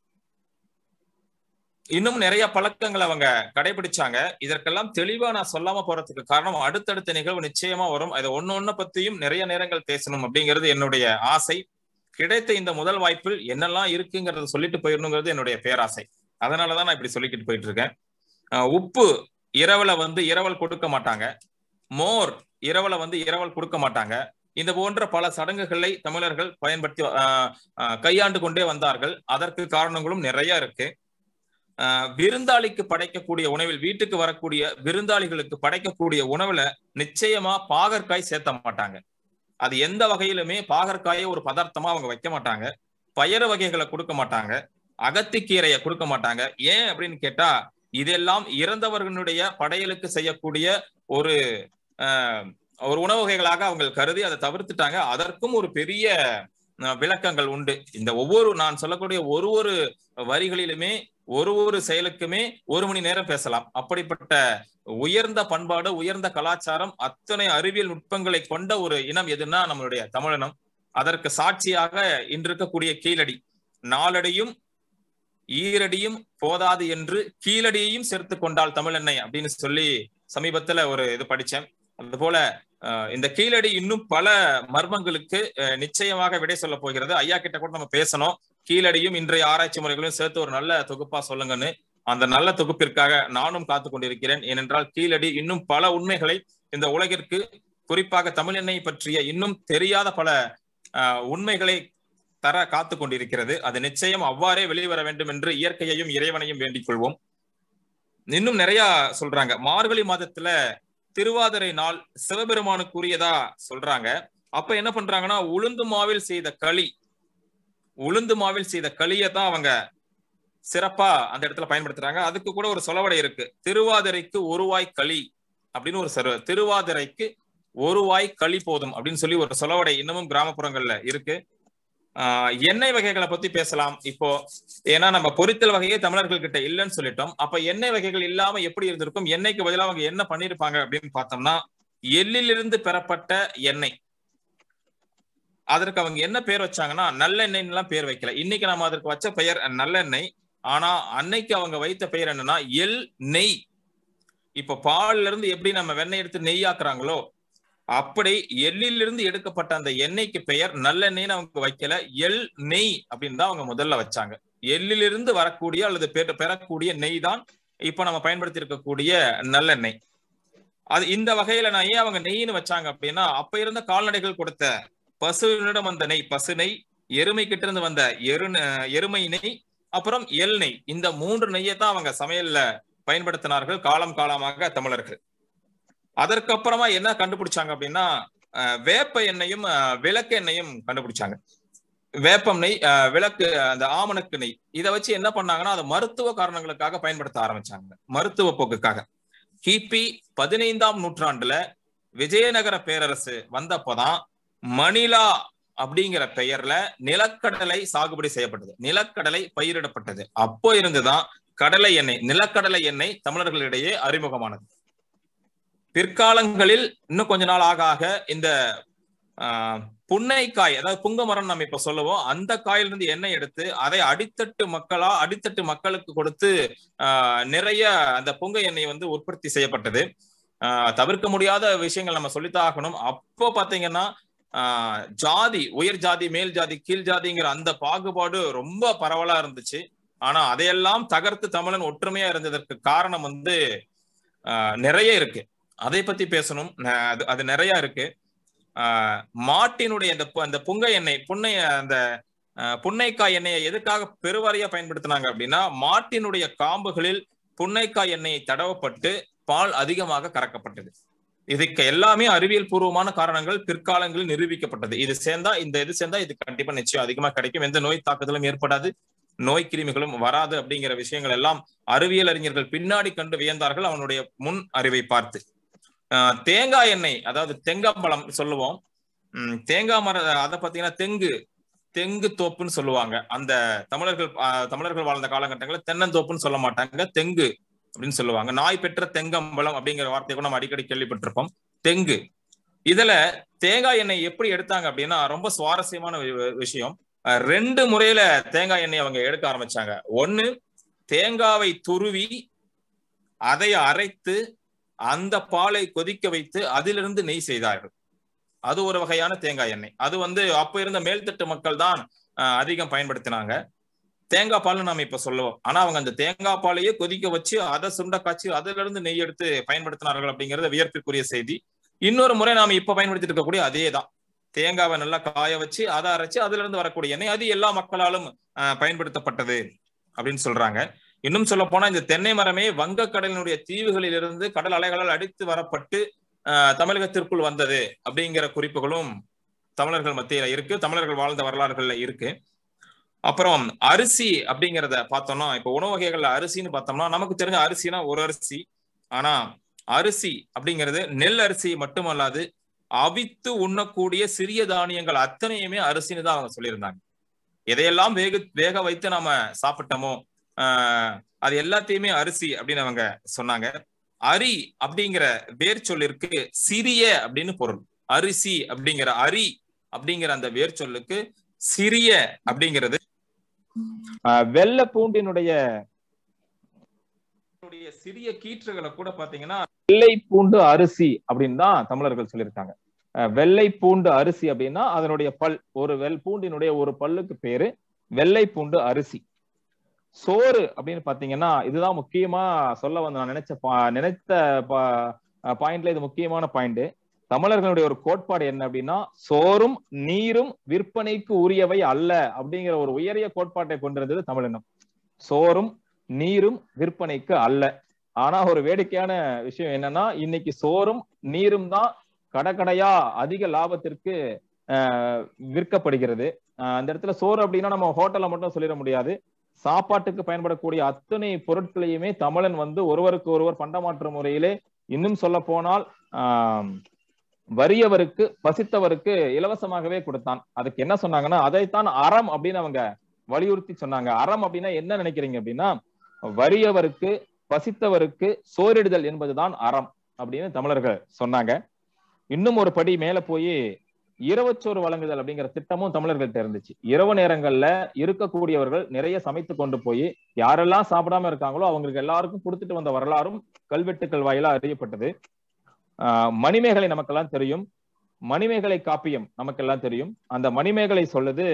S3: இன்னும் நிறைய பழக்கங்கள் அவங்க கடைபிடிச்சாங்க இதற்கெல்லாம் தெளிவா நான் சொல்லாம போறதுக்கு காரணம் அடுத்தடுத்த நிகழ்வு நிச்சயமா வரும் அதை ஒன்னு ஒண்ணு பத்தியும் நிறைய நேரங்கள் பேசணும் அப்படிங்கிறது என்னுடைய ஆசை கிடைத்த இந்த முதல் வாய்ப்பில் என்னெல்லாம் இருக்குங்கிறத சொல்லிட்டு போயிடணுங்கிறது என்னுடைய பேராசை அதனாலதான் நான் இப்படி சொல்லிக்கிட்டு போயிட்டு இருக்கேன் அஹ் உப்பு இரவல வந்து இரவல் கொடுக்க மாட்டாங்க மோர் இரவல வந்து இரவல் கொடுக்க மாட்டாங்க இந்த போன்ற பல சடங்குகளை தமிழர்கள் பயன்படுத்தி அஹ், அஹ், கையாண்டு கொண்டே வந்தார்கள் அதற்கு காரணங்களும் நிறைய இருக்கு ஆஹ் விருந்தாளிக்கு படைக்கக்கூடிய உணவில் வீட்டுக்கு வரக்கூடிய விருந்தாளிகளுக்கு படைக்கக்கூடிய உணவுல நிச்சயமா பாகற்காய் சேர்த்த மாட்டாங்க அது எந்த வகையிலுமே பாகற்காயை ஒரு பதார்த்தமா அவங்க வைக்க மாட்டாங்க பயறு வகைகளை கொடுக்க மாட்டாங்க அகத்திக்கீரையை கொடுக்க மாட்டாங்க ஏன் அப்படின்னு கேட்டா இதெல்லாம் இறந்தவர்களுடைய படையலுக்கு செய்யக்கூடிய ஒரு ஆஹ், ஒரு உணவு வகைகளாக அவங்க கருதி அதை தவிர்த்துட்டாங்க அதற்கும் ஒரு பெரிய ஆஹ், விளக்கங்கள் உண்டு இந்த ஒவ்வொரு நான் சொல்லக்கூடிய ஒரு ஒரு வரிகளிலுமே ஒரு ஒரு செயலுக்குமே ஒரு மணி நேரம் பேசலாம் அப்படிப்பட்ட உயர்ந்த பண்பாடு உயர்ந்த கலாச்சாரம் அத்தனை அறிவியல் நுட்பங்களை கொண்ட ஒரு இனம் எதுன்னா நம்மளுடைய தமிழினம் அதற்கு சாட்சியாக இன்று இருக்கக்கூடிய கீழடி நாலடியும் ஈரடியும் போதாது என்று கீழடியையும் சேர்த்து கொண்டால் தமிழெண்ணெய் அப்படின்னு சொல்லி சமீபத்துல ஒரு இது படிச்சேன் அது போல அஹ், இந்த கீழடி இன்னும் பல மர்மங்களுக்கு அஹ், நிச்சயமாக விடை சொல்ல போகிறது ஐயா கிட்ட கூட நம்ம பேசணும் கீழடியும் இன்றைய ஆராய்ச்சி முறைகளையும் சேர்த்து ஒரு நல்ல தொகுப்பா சொல்லுங்கன்னு அந்த நல்ல தொகுப்பிற்காக நானும் காத்து கொண்டிருக்கிறேன் ஏனென்றால் கீழடி இன்னும் பல உண்மைகளை இந்த உலகிற்கு குறிப்பாக தமிழ் எண்ணெய் பற்றிய இன்னும் தெரியாத பல ஆஹ், உண்மைகளை தர காத்து கொண்டிருக்கிறது அது நிச்சயம் அவ்வாறே வெளிவர வேண்டும் என்று இயற்கையையும் இறைவனையும் வேண்டிக் கொள்வோம் இன்னும் நிறைய சொல்றாங்க மார்கழி மாதத்துல திருவாதிரை நாள் சிவபெருமானுக்குரியதா சொல்றாங்க அப்ப என்ன பண்றாங்கன்னா உளுந்து மாவில் செய்த களி உளுந்து மாவில் செய்த களியை தான் அவங்க சிறப்பா அந்த இடத்துல பயன்படுத்துறாங்க அதுக்கு கூட ஒரு சொலவடை இருக்கு திருவாதிரைக்கு ஒரு வாய் களி அப்படின்னு ஒரு சர்வ திருவாதிரைக்கு ஒரு வாய் களி போதும் அப்படின்னு சொல்லி ஒரு சொலவடை இன்னமும் கிராமப்புறங்கள்ல இருக்கு ஆஹ் எண்ணெய் வகைகளை பத்தி பேசலாம் இப்போ ஏன்னா நம்ம பொரித்தல் வகையே தமிழர்கள் கிட்ட இல்லைன்னு சொல்லிட்டோம் அப்ப எண்ணெய் வகைகள் இல்லாம எப்படி இருந்திருக்கும் எண்ணெய்க்கு பதிலாக அவங்க என்ன பண்ணிருப்பாங்க அப்படின்னு பார்த்தோம்னா எள்ளிலிருந்து பெறப்பட்ட எண்ணெய் அதற்கு அவங்க என்ன பேர் வச்சாங்கன்னா நல்லெண்ணெய் எல்லாம் பேர் வைக்கல இன்னைக்கு நம்ம அதற்கு வச்ச பெயர் நல்லெண்ணெய் ஆனா அன்னைக்கு அவங்க வைத்த பெயர் என்னன்னா எல் நெய் இப்ப பால்ல இருந்து எப்படி நம்ம வெண்ணெய் எடுத்து நெய் ஆக்குறாங்களோ அப்படி எள்ளிலிருந்து எடுக்கப்பட்ட அந்த எண்ணெய்க்கு பெயர் நல்லெண்ணெய்னு அவங்க வைக்கல எல் நெய் அப்படின்னு தான் அவங்க முதல்ல வச்சாங்க எள்ளிலிருந்து வரக்கூடிய அல்லது பெற- பெறக்கூடிய நெய் தான் இப்ப நம்ம பயன்படுத்தி இருக்கக்கூடிய நல்லெண்ணெய் அது இந்த வகையில நான் ஏன் அவங்க நெய்ன்னு வச்சாங்க அப்படின்னா அப்ப இருந்த கால்நடைகள் கொடுத்த பசுவினிடம் வந்த நெய் பசு நெய் எருமை கிட்ட இருந்து வந்த எரு எருமை நெய் அப்புறம் எள் நெய் இந்த மூன்று நெய்யை தான் அவங்க சமையல்ல பயன்படுத்தினார்கள் காலம் காலமாக தமிழர்கள் அதற்கப்புறமா என்ன கண்டுபிடிச்சாங்க அப்படின்னா அஹ், வேப்ப எண்ணெயும் அஹ், விளக்கு எண்ணெயும் கண்டுபிடிச்சாங்க வேப்பம் நெய் அஹ், விளக்கு அந்த ஆமணக்கு நெய் இதை வச்சு என்ன பண்ணாங்கன்னா அதை மருத்துவ காரணங்களுக்காக பயன்படுத்த ஆரம்பிச்சாங்க மருத்துவ போக்குக்காக கிபி பதினைந்தாம் நூற்றாண்டுல விஜயநகர பேரரசு வந்தப்போதான் மணிலா அப்படிங்கிற பெயர்ல நிலக்கடலை சாகுபடி செய்யப்பட்டது நிலக்கடலை பயிரிடப்பட்டது அப்போ இருந்துதான் கடலை எண்ணெய் நிலக்கடலை எண்ணெய் தமிழர்களிடையே அறிமுகமானது பிற்காலங்களில் இன்னும் கொஞ்ச நாள் ஆக ஆக இந்த ஆஹ், புன்னைக்காய் அதாவது புங்க மரம் நம்ம இப்ப சொல்லுவோம் அந்த காயிலிருந்து எண்ணெய் எடுத்து அதை அடித்தட்டு மக்களா அடித்தட்டு மக்களுக்கு கொடுத்து ஆஹ், நிறைய அந்த புங்க எண்ணெய் வந்து உற்பத்தி செய்யப்பட்டது ஆஹ், தவிர்க்க முடியாத விஷயங்கள் நம்ம சொல்லித்தான் ஆகணும் அப்போ பாத்தீங்கன்னா ஆஹ், ஜாதி உயர் ஜாதி மேல் ஜாதி கீழ் ஜாதிங்கிற அந்த பாகுபாடு ரொம்ப பரவலா இருந்துச்சு ஆனா அதையெல்லாம் தகர்த்து தமிழன் ஒற்றுமையா இருந்ததற்கு காரணம் வந்து ஆஹ், நிறைய இருக்கு அதை பத்தி பேசணும் ந- அது அது நிறைய இருக்கு ஆஹ், மாட்டினுடைய அந்த பு- அந்த புங்க எண்ணெய் புன்னை அந்த ஆஹ், புன்னைக்காய் எண்ணெயை எதுக்காக பெருவாரியா பயன்படுத்தினாங்க அப்படின்னா மாட்டினுடைய காம்புகளில் புன்னைக்காய் எண்ணெய் தடவப்பட்டு பால் அதிகமாக கறக்கப்பட்டது இதுக்கு எல்லாமே அறிவியல் பூர்வமான காரணங்கள் பிற்காலங்களில் நிரூபிக்கப்பட்டது இது சேர்ந்தா இந்த இது சேர்ந்தா இது கண்டிப்பா நிச்சயம் அதிகமா கிடைக்கும் எந்த நோய் தாக்குதலும் ஏற்படாது நோய் கிருமிகளும் வராது அப்படிங்கிற விஷயங்கள் எல்லாம் அறிவியல் அறிஞர்கள் பின்னாடி கண்டு வியந்தார்கள் அவனுடைய முன் அறிவை பார்த்து ஆஹ் தேங்காய் எண்ணெய் அதாவது தெங்கம்பழம் சொல்லுவோம் உம் தேங்காய் மர அதை பாத்தீங்கன்னா தெங்கு தெங்கு தோப்புன்னு சொல்லுவாங்க அந்த தமிழர்கள் ஆஹ் தமிழர்கள் வாழ்ந்த காலகட்டங்களில் தென்னந்தோப்புன்னு சொல்ல மாட்டாங்க தெங்கு அப்படின்னு சொல்லுவாங்க நாய் பெற்ற தெங்கம்பலம் அப்படிங்கிற வார்த்தையை கூட நம்ம அடிக்கடி கேள்விப்பட்டிருப்போம் தெங்கு இதுல தேங்காய் எண்ணெய் எப்படி எடுத்தாங்க அப்படின்னா ரொம்ப சுவாரஸ்யமான வி- விஷயம் அஹ் ரெண்டு முறையில தேங்காய் எண்ணெய் அவங்க எடுக்க ஆரம்பிச்சாங்க ஒண்ணு தேங்காவை துருவி அதை அரைத்து அந்த பாலை கொதிக்க வைத்து அதிலிருந்து நெய் செய்தார்கள் அது ஒரு வகையான தேங்காய் எண்ணெய் அது வந்து அப்ப இருந்த மேல்தட்டு மக்கள் தான் அஹ், அதிகம் பயன்படுத்தினாங்க தேங்காய் பால் நாம இப்ப சொல்லுவோம் ஆனா அவங்க அந்த தேங்காய் பாலையே கொதிக்க வச்சு அதை சுண்ட காய்ச்சி அதுல இருந்து நெய் எடுத்து பயன்படுத்தினார்கள் அப்படிங்கறது வியர்ப்பிற்குரிய செய்தி இன்னொரு முறை நாம இப்ப பயன்படுத்திட்டு இருக்கக்கூடிய அதே தான் தேங்காவை நல்லா காய வச்சு அதை அரைச்சு அதுல இருந்து வரக்கூடிய எண்ணெய் அது எல்லா மக்களாலும் அஹ், பயன்படுத்தப்பட்டது அப்படின்னு சொல்றாங்க இன்னும் சொல்ல போனா இந்த தென்னை மரமே வங்கக்கடலினுடைய தீவுகளில் இருந்து கடல் அலைகளால் அடித்து வரப்பட்டு அஹ், தமிழகத்திற்குள் வந்தது அப்படிங்கிற குறிப்புகளும் தமிழர்கள் மத்தியில இருக்கு தமிழர்கள் வாழ்ந்த வரலாறுகள்ல இருக்கு அப்புறம் அரிசி அப்படிங்கிறத பார்த்தோம்னா இப்ப உணவு வகைகள்ல அரிசின்னு பார்த்தோம்னா நமக்கு தெரிஞ்ச அரிசினா ஒரு அரிசி ஆனா அரிசி அப்படிங்கிறது நெல் அரிசி மட்டுமல்லாது அவித்து உண்ணக்கூடிய சிறிய தானியங்கள் அத்தனையுமே அரிசின்னு தான் அவங்க சொல்லியிருந்தாங்க எதையெல்லாம் வேக வேக வைத்து நாம சாப்பிட்டோமோ ஆஹ் அது எல்லாத்தையுமே அரிசி அப்படின்னு அவங்க சொன்னாங்க அரி அப்படிங்கிற வேர் சொல்லிற்கு சிறிய அப்படின்னு பொருள் அரிசி அப்படிங்கிற அரி அப்படிங்கிற அந்த வேர் சொல்லுக்கு சிறிய அப்படிங்கிறது ஆஹ் வெள்ளை பூண்டினுடைய இதனுடைய சிறிய கீற்றுகளை கூட பாத்தீங்கன்னா வெள்ளை பூண்டு அரிசி அப்படின்னு தான் தமிழர்கள் சொல்லியிருக்காங்க அஹ் வெள்ளை பூண்டு அரிசி அப்படின்னா அதனுடைய பல் ஒரு வெள் பூண்டினுடைய ஒரு பல்லுக்கு பேரு வெள்ளை பூண்டு அரிசி சோறு அப்படின்னு பாத்தீங்கன்னா இதுதான் முக்கியமா சொல்ல வந்து நான் நினைச்ச பா- நினைத்த பாயிண்ட்ல இது முக்கியமான பாயிண்ட் தமிழர்களுடைய ஒரு கோட்பாடு என்ன அப்படின்னா சோறும் நீரும் விற்பனைக்கு உரியவை அல்ல அப்படிங்கிற ஒரு உயரிய கோட்பாட்டை கொண்டிருந்தது தமிழினம் சோறும் நீரும் விற்பனைக்கு அல்ல ஆனா ஒரு வேடிக்கையான விஷயம் என்னன்னா இன்னைக்கு சோறும் நீரும் தான் கடக்கடையா அதிக லாபத்திற்கு ஆஹ், விற்கப்படுகிறது ஆஹ், அந்த இடத்துல சோறு அப்படின்னா நம்ம ஹோட்டல்ல மட்டும் சொல்லிட முடியாது சாப்பாட்டுக்கு பயன்படக்கூடிய அத்தனை பொருட்களையுமே தமிழன் வந்து ஒருவருக்கு ஒருவர் பண்டமாற்று முறையிலே இன்னும் சொல்ல போனால் ஆஹ், வறியவருக்கு பசித்தவருக்கு இலவசமாகவே கொடுத்தான் அதுக்கு என்ன சொன்னாங்கன்னா அதைத்தான் அறம் அப்படின்னு அவங்க வலியுறுத்தி சொன்னாங்க அறம் அப்படின்னா என்ன நினைக்கிறீங்க அப்படின்னா வறியவருக்கு பசித்தவருக்கு சோறிடுதல் என்பதுதான் அறம் அப்படின்னு தமிழர்கள் சொன்னாங்க இன்னும் ஒரு படி மேல போய் இரவுச்சோறு வழங்குதல் அப்படிங்கிற திட்டமும் தமிழர்கள்ட்ட இருந்துச்சு இரவு நேரங்கள்ல இருக்கக்கூடியவர்கள் நிறைய சமைத்து கொண்டு போய் யாரெல்லாம் சாப்பிடாம இருக்காங்களோ அவங்களுக்கு எல்லாருக்கும் கொடுத்துட்டு வந்த வரலாறும் கல்வெட்டுக்கள் வாயிலா அறியப்பட்டது ஆஹ் மணிமேகலை நமக்கெல்லாம் தெரியும் மணிமேகலை காப்பியம் நமக்கெல்லாம் தெரியும் அந்த மணிமேகலை சொல்லுது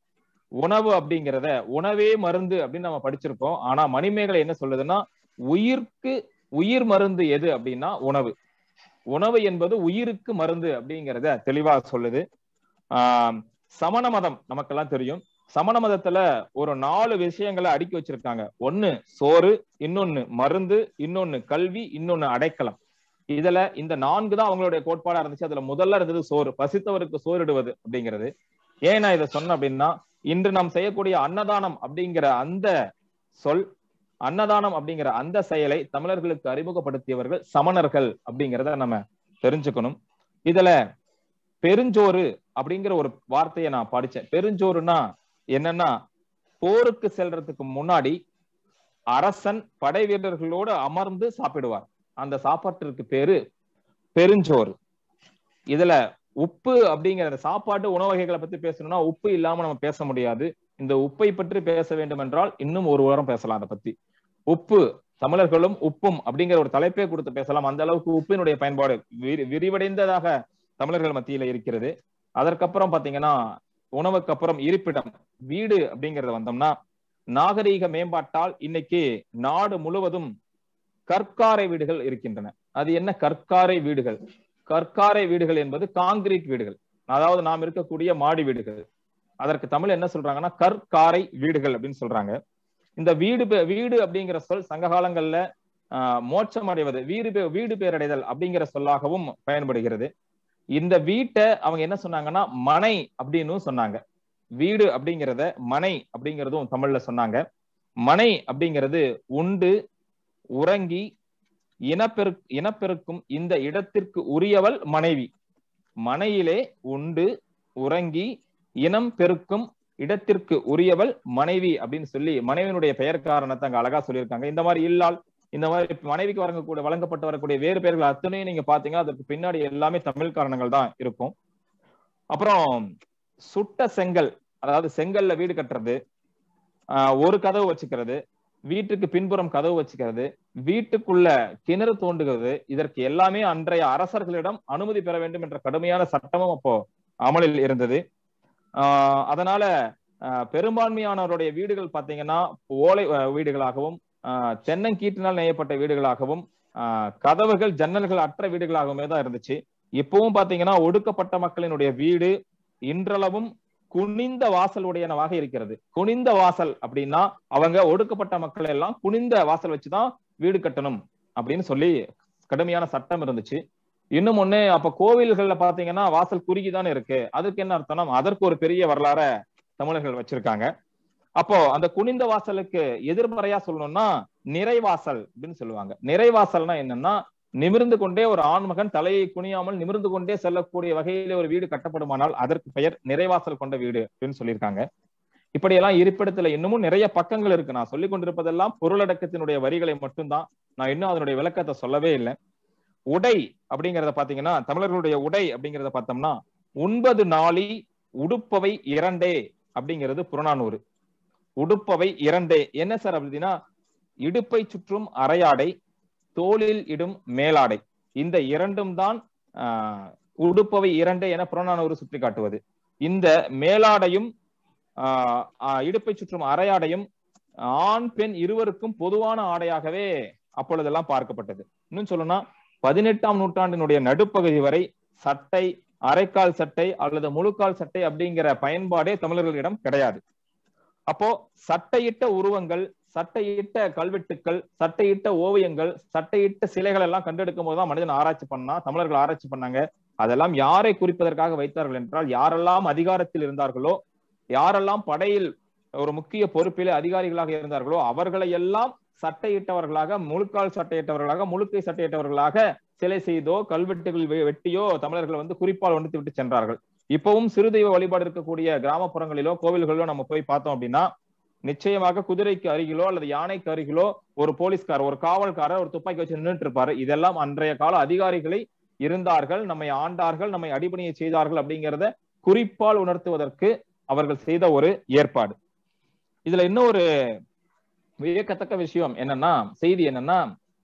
S3: உணவு அப்படிங்கிறத உணவே மருந்து அப்படின்னு நம்ம படிச்சிருக்கோம் ஆனா மணிமேகலை என்ன சொல்லுதுன்னா உயிர்க்கு உயிர் மருந்து எது அப்படின்னா உணவு உணவு என்பது உயிருக்கு மருந்து அப்படிங்கிறத தெளிவா சொல்லுது ஆஹ் சமண மதம் நமக்கெல்லாம் தெரியும் சமண மதத்துல ஒரு நாலு விஷயங்களை அடுக்கி வச்சிருக்காங்க ஒண்ணு சோறு இன்னொன்னு மருந்து இன்னொன்னு கல்வி இன்னொன்னு அடைக்கலம் இதுல இந்த நான்கு தான் அவங்களுடைய கோட்பாடா இருந்துச்சு அதுல முதல்ல இருந்தது சோறு பசித்தவருக்கு சோறிடுவது அப்படிங்கிறது ஏன் நான் இதை சொன்னேன் அப்படின்னா இன்று நாம் செய்யக்கூடிய அன்னதானம் அப்படிங்கிற அந்த சொல் அன்னதானம் அப்படிங்கிற அந்த செயலை தமிழர்களுக்கு அறிமுகப்படுத்தியவர்கள் சமணர்கள் அப்படிங்கிறத நம்ம தெரிஞ்சுக்கணும் இதுல பெருஞ்சோறு அப்படிங்கிற ஒரு வார்த்தையை நான் படிச்சேன் பெருஞ்சோறுனா என்னன்னா போருக்கு செல்றதுக்கு முன்னாடி அரசன் படை வீரர்களோடு அமர்ந்து சாப்பிடுவார் அந்த சாப்பாட்டிற்கு பேரு பெருஞ்சோறு இதுல உப்பு அப்படிங்கிற அந்த சாப்பாட்டு உணவு வகைகளை பத்தி பேசணும்னா உப்பு இல்லாம நம்ம பேச முடியாது இந்த உப்பை பற்றி பேச வேண்டும் என்றால் இன்னும் ஒரு வாரம் பேசலாம் அதை பத்தி உப்பு தமிழர்களும் உப்பும் அப்படிங்கிற ஒரு தலைப்பே கொடுத்து பேசலாம் அந்த அளவுக்கு உப்பினுடைய பயன்பாடு விரி- விரிவடைந்ததாக தமிழர்கள் மத்தியில இருக்கிறது அதற்கப்புறம் பாத்தீங்கன்னா உணவுக்கு அப்புறம் இருப்பிடம் வீடு அப்படிங்கறது வந்தோம்னா நாகரீக மேம்பாட்டால் இன்னைக்கு நாடு முழுவதும் கற்காரை வீடுகள் இருக்கின்றன அது என்ன கற்காரை வீடுகள் கற்காரை வீடுகள் என்பது காங்கிரீட் வீடுகள் அதாவது நாம் இருக்கக்கூடிய மாடி வீடுகள் அதற்கு தமிழ் என்ன சொல்றாங்கன்னா கற்காரை வீடுகள் அப்படின்னு சொல்றாங்க இந்த வீடு பே- வீடு அப்படிங்கிற சொல் சங்க காலங்கள்ல ஆஹ், மோட்சம் அடைவது வீடு பே- வீடு பேரடைதல் அப்படிங்கிற சொல்லாகவும் பயன்படுகிறது இந்த வீட்டை அவங்க என்ன சொன்னாங்கன்னா மனை அப்படின்னு சொன்னாங்க வீடு அப்படிங்கிறத மனை அப்படிங்கிறதும் தமிழ்ல சொன்னாங்க மனை அப்படிங்கிறது உண்டு உறங்கி இனப்பெரு இனப்பெருக்கும் இந்த இடத்திற்கு உரியவள் மனைவி
S6: மனையிலே உண்டு உறங்கி இனம் பெருக்கும் இடத்திற்கு உரியவள் மனைவி அப்படின்னு சொல்லி மனைவியினுடைய பெயர் காரணத்தை அங்க அழகா சொல்லியிருக்காங்க இந்த மாதிரி இல்லால் இந்த மாதிரி மனைவிக்கு வழங்கக்கூடிய வழங்கப்பட்டு வரக்கூடிய வேறு பெயர்கள் அத்தனையும் நீங்க பாத்தீங்கன்னா அதற்கு பின்னாடி எல்லாமே தமிழ் காரணங்கள் தான் இருக்கும் அப்புறம் சுட்ட செங்கல் அதாவது செங்கல்ல வீடு கட்டுறது ஆஹ் ஒரு கதவு வச்சுக்கிறது வீட்டுக்கு பின்புறம் கதவு வச்சுக்கிறது வீட்டுக்குள்ள கிணறு தோண்டுகிறது இதற்கு எல்லாமே அன்றைய அரசர்களிடம் அனுமதி பெற வேண்டும் என்ற கடுமையான சட்டமும் அப்போ அமலில் இருந்தது ஆஹ் அதனால ஆஹ் பெரும்பான்மையானவருடைய வீடுகள் பாத்தீங்கன்னா ஓலை ஆஹ் வீடுகளாகவும் ஆஹ் தென்னங்கீட்டினால் நெய்யப்பட்ட வீடுகளாகவும் ஆஹ் கதவுகள் ஜன்னல்கள் அற்ற வீடுகளாகவுமே தான் இருந்துச்சு இப்பவும் பாத்தீங்கன்னா ஒடுக்கப்பட்ட மக்களினுடைய வீடு இன்றளவும் குனிந்த வாசல் உடையனவாக இருக்கிறது குனிந்த வாசல் அப்படின்னா அவங்க ஒடுக்கப்பட்ட மக்கள் எல்லாம் குனிந்த வாசல் வச்சுதான் வீடு கட்டணும் அப்படின்னு சொல்லி கடுமையான சட்டம் இருந்துச்சு இன்னும் ஒண்ணு அப்ப கோவில்கள்ல பாத்தீங்கன்னா வாசல் குறுகிதானே இருக்கு அதுக்கு என்ன அர்த்தம்னா அதற்கு ஒரு பெரிய வரலாற தமிழர்கள் வச்சிருக்காங்க அப்போ அந்த குனிந்த வாசலுக்கு எதிர்மறையா சொல்லணும்னா நிறைவாசல் அப்படின்னு சொல்லுவாங்க நிறைவாசல்னா என்னன்னா நிமிர்ந்து கொண்டே ஒரு ஆண்மகன் தலையை குனியாமல் நிமிர்ந்து கொண்டே செல்லக்கூடிய வகையிலே ஒரு வீடு கட்டப்படுமானால் அதற்கு பெயர் நிறைவாசல் கொண்ட வீடு அப்படின்னு சொல்லியிருக்காங்க இப்படியெல்லாம் இருப்பிடத்துல இன்னமும் நிறைய பக்கங்கள் இருக்கு நான் சொல்லிக் கொண்டிருப்பதெல்லாம் பொருளடக்கத்தினுடைய வரிகளை மட்டும்தான் நான் இன்னும் அதனுடைய விளக்கத்தை சொல்லவே இல்லை உடை அப்படிங்கறத பாத்தீங்கன்னா தமிழர்களுடைய உடை அப்படிங்கறத பார்த்தோம்னா ஒன்பது நாளி உடுப்பவை இரண்டே அப்படிங்கிறது புறநானூறு உடுப்பவை இரண்டே என்ன சார் அப்படின்னா இடுப்பை சுற்றும் அரையாடை தோளில் இடும் மேலாடை இந்த இரண்டும் தான் ஆஹ் உடுப்பவை இரண்டே என புறநானூறு சுட்டி காட்டுவது இந்த மேலாடையும் ஆஹ் ஆஹ் இடுப்பை சுற்றும் அரையாடையும் ஆண் பெண் இருவருக்கும் பொதுவான ஆடையாகவே அப்பொழுதெல்லாம் பார்க்கப்பட்டது இன்னும் சொல்லணும்னா பதினெட்டாம் நூற்றாண்டினுடைய நடுப்பகுதி வரை சட்டை அரைக்கால் சட்டை அல்லது முழுக்கால் சட்டை அப்படிங்கிற பயன்பாடே தமிழர்களிடம் கிடையாது அப்போ சட்டையிட்ட உருவங்கள் சட்டையிட்ட கல்வெட்டுக்கள் சட்டையிட்ட ஓவியங்கள் சட்டையிட்ட சிலைகள் எல்லாம் கண்டெடுக்கும் போதுதான் மனிதன் ஆராய்ச்சி பண்ணா தமிழர்கள் ஆராய்ச்சி பண்ணாங்க அதெல்லாம் யாரை குறிப்பதற்காக வைத்தார்கள் என்றால் யாரெல்லாம் அதிகாரத்தில் இருந்தார்களோ யாரெல்லாம் படையில் ஒரு முக்கிய பொறுப்பிலே அதிகாரிகளாக இருந்தார்களோ அவர்களை எல்லாம் சட்டையிட்டவர்களாக முழுக்கால் சட்டையிட்டவர்களாக முழுக்கை சட்டையிட்டவர்களாக சிலை செய்தோ கல்வெட்டுகள் வெட்டியோ தமிழர்கள் வந்து குறிப்பால் ஒன்றித்து விட்டு சென்றார்கள் இப்பவும் சிறுதெய்வ வழிபாடு இருக்கக்கூடிய கிராமப்புறங்களிலோ கோவில்களிலோ நம்ம போய் பார்த்தோம் அப்படின்னா நிச்சயமாக குதிரைக்கு அருகிலோ அல்லது யானைக்கு அருகிலோ ஒரு போலீஸ்கார் ஒரு காவல்காரர் ஒரு துப்பாக்கி வச்சு நின்றுட்டு இருப்பாரு இதெல்லாம் அன்றைய கால அதிகாரிகளை இருந்தார்கள் நம்மை ஆண்டார்கள் நம்மை அடிபணியை செய்தார்கள் அப்படிங்கிறத குறிப்பால் உணர்த்துவதற்கு அவர்கள் செய்த ஒரு ஏற்பாடு இதுல இன்னொரு வியக்கத்தக்க விஷயம் என்னன்னா செய்தி என்னன்னா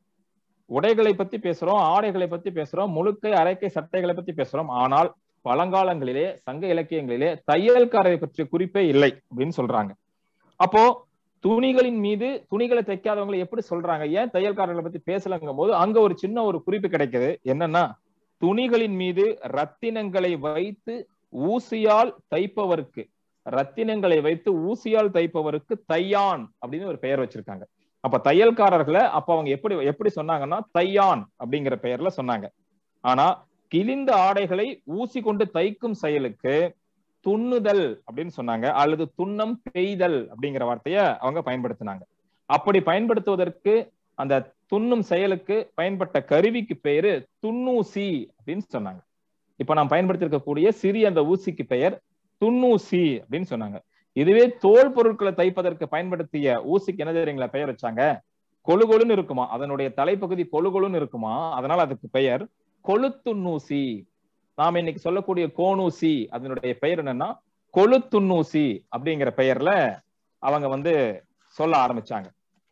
S6: உடைகளை பத்தி பேசுறோம் ஆடைகளை பத்தி பேசுறோம் முழுக்கை அரைக்கை சட்டைகளை பத்தி பேசுறோம் ஆனால் பழங்காலங்களிலே சங்க இலக்கியங்களிலே தையல்காரரை பற்றிய குறிப்பே இல்லை அப்படின்னு சொல்றாங்க அப்போ துணிகளின் மீது துணிகளை தைக்காதவங்களை எப்படி சொல்றாங்க ஏன் தையல்காரர்களை பத்தி பேசலங்கும் போது அங்க ஒரு சின்ன ஒரு குறிப்பு கிடைக்குது என்னன்னா துணிகளின் மீது ரத்தினங்களை வைத்து ஊசியால் தைப்பவருக்கு ரத்தினங்களை வைத்து ஊசியால் தைப்பவருக்கு தையான் அப்படின்னு ஒரு பெயர் வச்சிருக்காங்க அப்ப தையல்காரர்களை அப்ப அவங்க எப்படி எப்படி சொன்னாங்கன்னா தையான் அப்படிங்கிற பெயர்ல சொன்னாங்க ஆனா கிழிந்த ஆடைகளை ஊசி கொண்டு தைக்கும் செயலுக்கு துண்ணுதல் அப்படின்னு சொன்னாங்க அல்லது துண்ணம் பெய்தல் அப்படிங்கிற வார்த்தைய அவங்க பயன்படுத்தினாங்க அப்படி பயன்படுத்துவதற்கு அந்த துண்ணும் செயலுக்கு பயன்பட்ட கருவிக்கு பேரு துண்ணூசி அப்படின்னு சொன்னாங்க இப்ப நாம் பயன்படுத்தி இருக்கக்கூடிய சிறிய அந்த ஊசிக்கு பெயர் துண்ணூசி அப்படின்னு சொன்னாங்க இதுவே தோல் பொருட்களை தைப்பதற்கு பயன்படுத்திய ஊசிக்கு என்ன தெரியுங்களா பெயர் வச்சாங்க கொழுகொழுன்னு இருக்குமா அதனுடைய தலைப்பகுதி கொழுகொழுன்னு இருக்குமா அதனால அதுக்கு பெயர் கொளுத்துண்ணூசி நாம இன்னைக்கு சொல்லக்கூடிய கோனூசி அதனுடைய பெயர் என்னன்னா கொளுத்துண்ணூசி அப்படிங்கிற பெயர்ல அவங்க வந்து சொல்ல ஆரம்பிச்சாங்க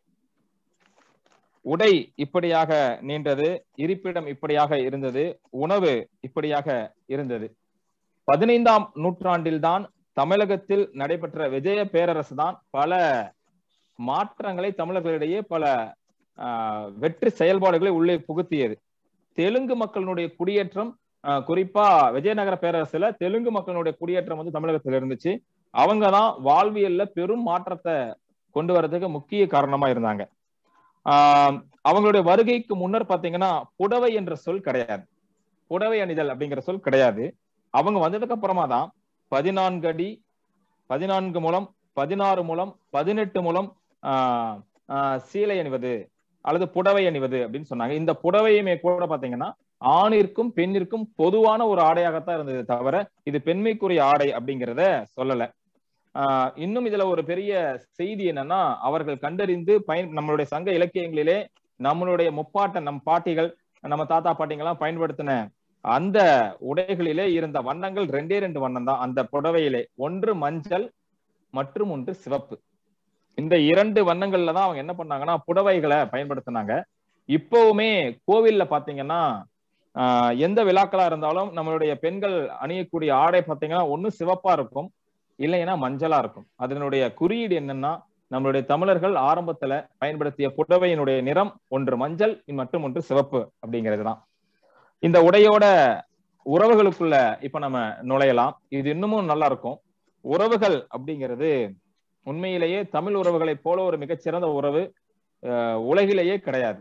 S6: உடை இப்படியாக நீண்டது இருப்பிடம் இப்படியாக இருந்தது உணவு இப்படியாக இருந்தது பதினைந்தாம் நூற்றாண்டில்தான் தமிழகத்தில் நடைபெற்ற விஜய பேரரசு தான் பல மாற்றங்களை தமிழர்களிடையே பல வெற்றி செயல்பாடுகளை உள்ளே புகுத்தியது தெலுங்கு மக்களினுடைய குடியேற்றம் குறிப்பா விஜயநகர பேரரசுல தெலுங்கு மக்களுடைய குடியேற்றம் வந்து தமிழகத்துல இருந்துச்சு அவங்க தான் வாழ்வியல்ல பெரும் மாற்றத்தை கொண்டு வர்றதுக்கு முக்கிய காரணமா இருந்தாங்க ஆஹ் அவங்களுடைய வருகைக்கு முன்னர் பாத்தீங்கன்னா புடவை என்ற சொல் கிடையாது புடவை அணிதல் அப்படிங்கிற சொல் கிடையாது அவங்க வந்ததுக்கு அப்புறமா தான் பதினான்கு அடி பதினான்கு மூலம் பதினாறு மூலம் பதினெட்டு மூலம் ஆஹ் சீலை அணிவது அல்லது புடவை அணிவது அப்படின்னு சொன்னாங்க இந்த புடவையுமே கூட பாத்தீங்கன்னா ஆணிற்கும் பெண்ணிற்கும் பொதுவான ஒரு ஆடையாகத்தான் இருந்தது தவிர இது பெண்மைக்குரிய ஆடை அப்படிங்கிறத சொல்லல ஆஹ் இன்னும் இதுல ஒரு பெரிய செய்தி என்னன்னா அவர்கள் கண்டறிந்து பயன் நம்மளுடைய சங்க இலக்கியங்களிலே நம்மளுடைய முப்பாட்டன் நம் பாட்டிகள் நம்ம தாத்தா பாட்டிங்கெல்லாம் பயன்படுத்தின அந்த உடைகளிலே இருந்த வண்ணங்கள் ரெண்டே ரெண்டு வண்ணம் தான் அந்த புடவையிலே ஒன்று மஞ்சள் மற்றும் ஒன்று சிவப்பு இந்த இரண்டு வண்ணங்கள்ல தான் அவங்க என்ன பண்ணாங்கன்னா புடவைகளை பயன்படுத்தினாங்க இப்பவுமே கோவில்ல பாத்தீங்கன்னா ஆஹ் எந்த விழாக்களா இருந்தாலும் நம்மளுடைய பெண்கள் அணியக்கூடிய ஆடை பாத்தீங்கன்னா ஒண்ணு சிவப்பா இருக்கும் இல்லைன்னா மஞ்சளா இருக்கும் அதனுடைய குறியீடு என்னன்னா நம்மளுடைய தமிழர்கள் ஆரம்பத்துல பயன்படுத்திய புடவையினுடைய நிறம் ஒன்று மஞ்சள் மற்றும் ஒன்று சிவப்பு அப்படிங்கிறது தான் இந்த உடையோட உறவுகளுக்குள்ள இப்ப நம்ம நுழையலாம் இது இன்னமும் நல்லா இருக்கும் உறவுகள் அப்படிங்கிறது உண்மையிலேயே தமிழ் உறவுகளை போல ஒரு மிகச்சிறந்த உறவு அஹ், உலகிலேயே கிடையாது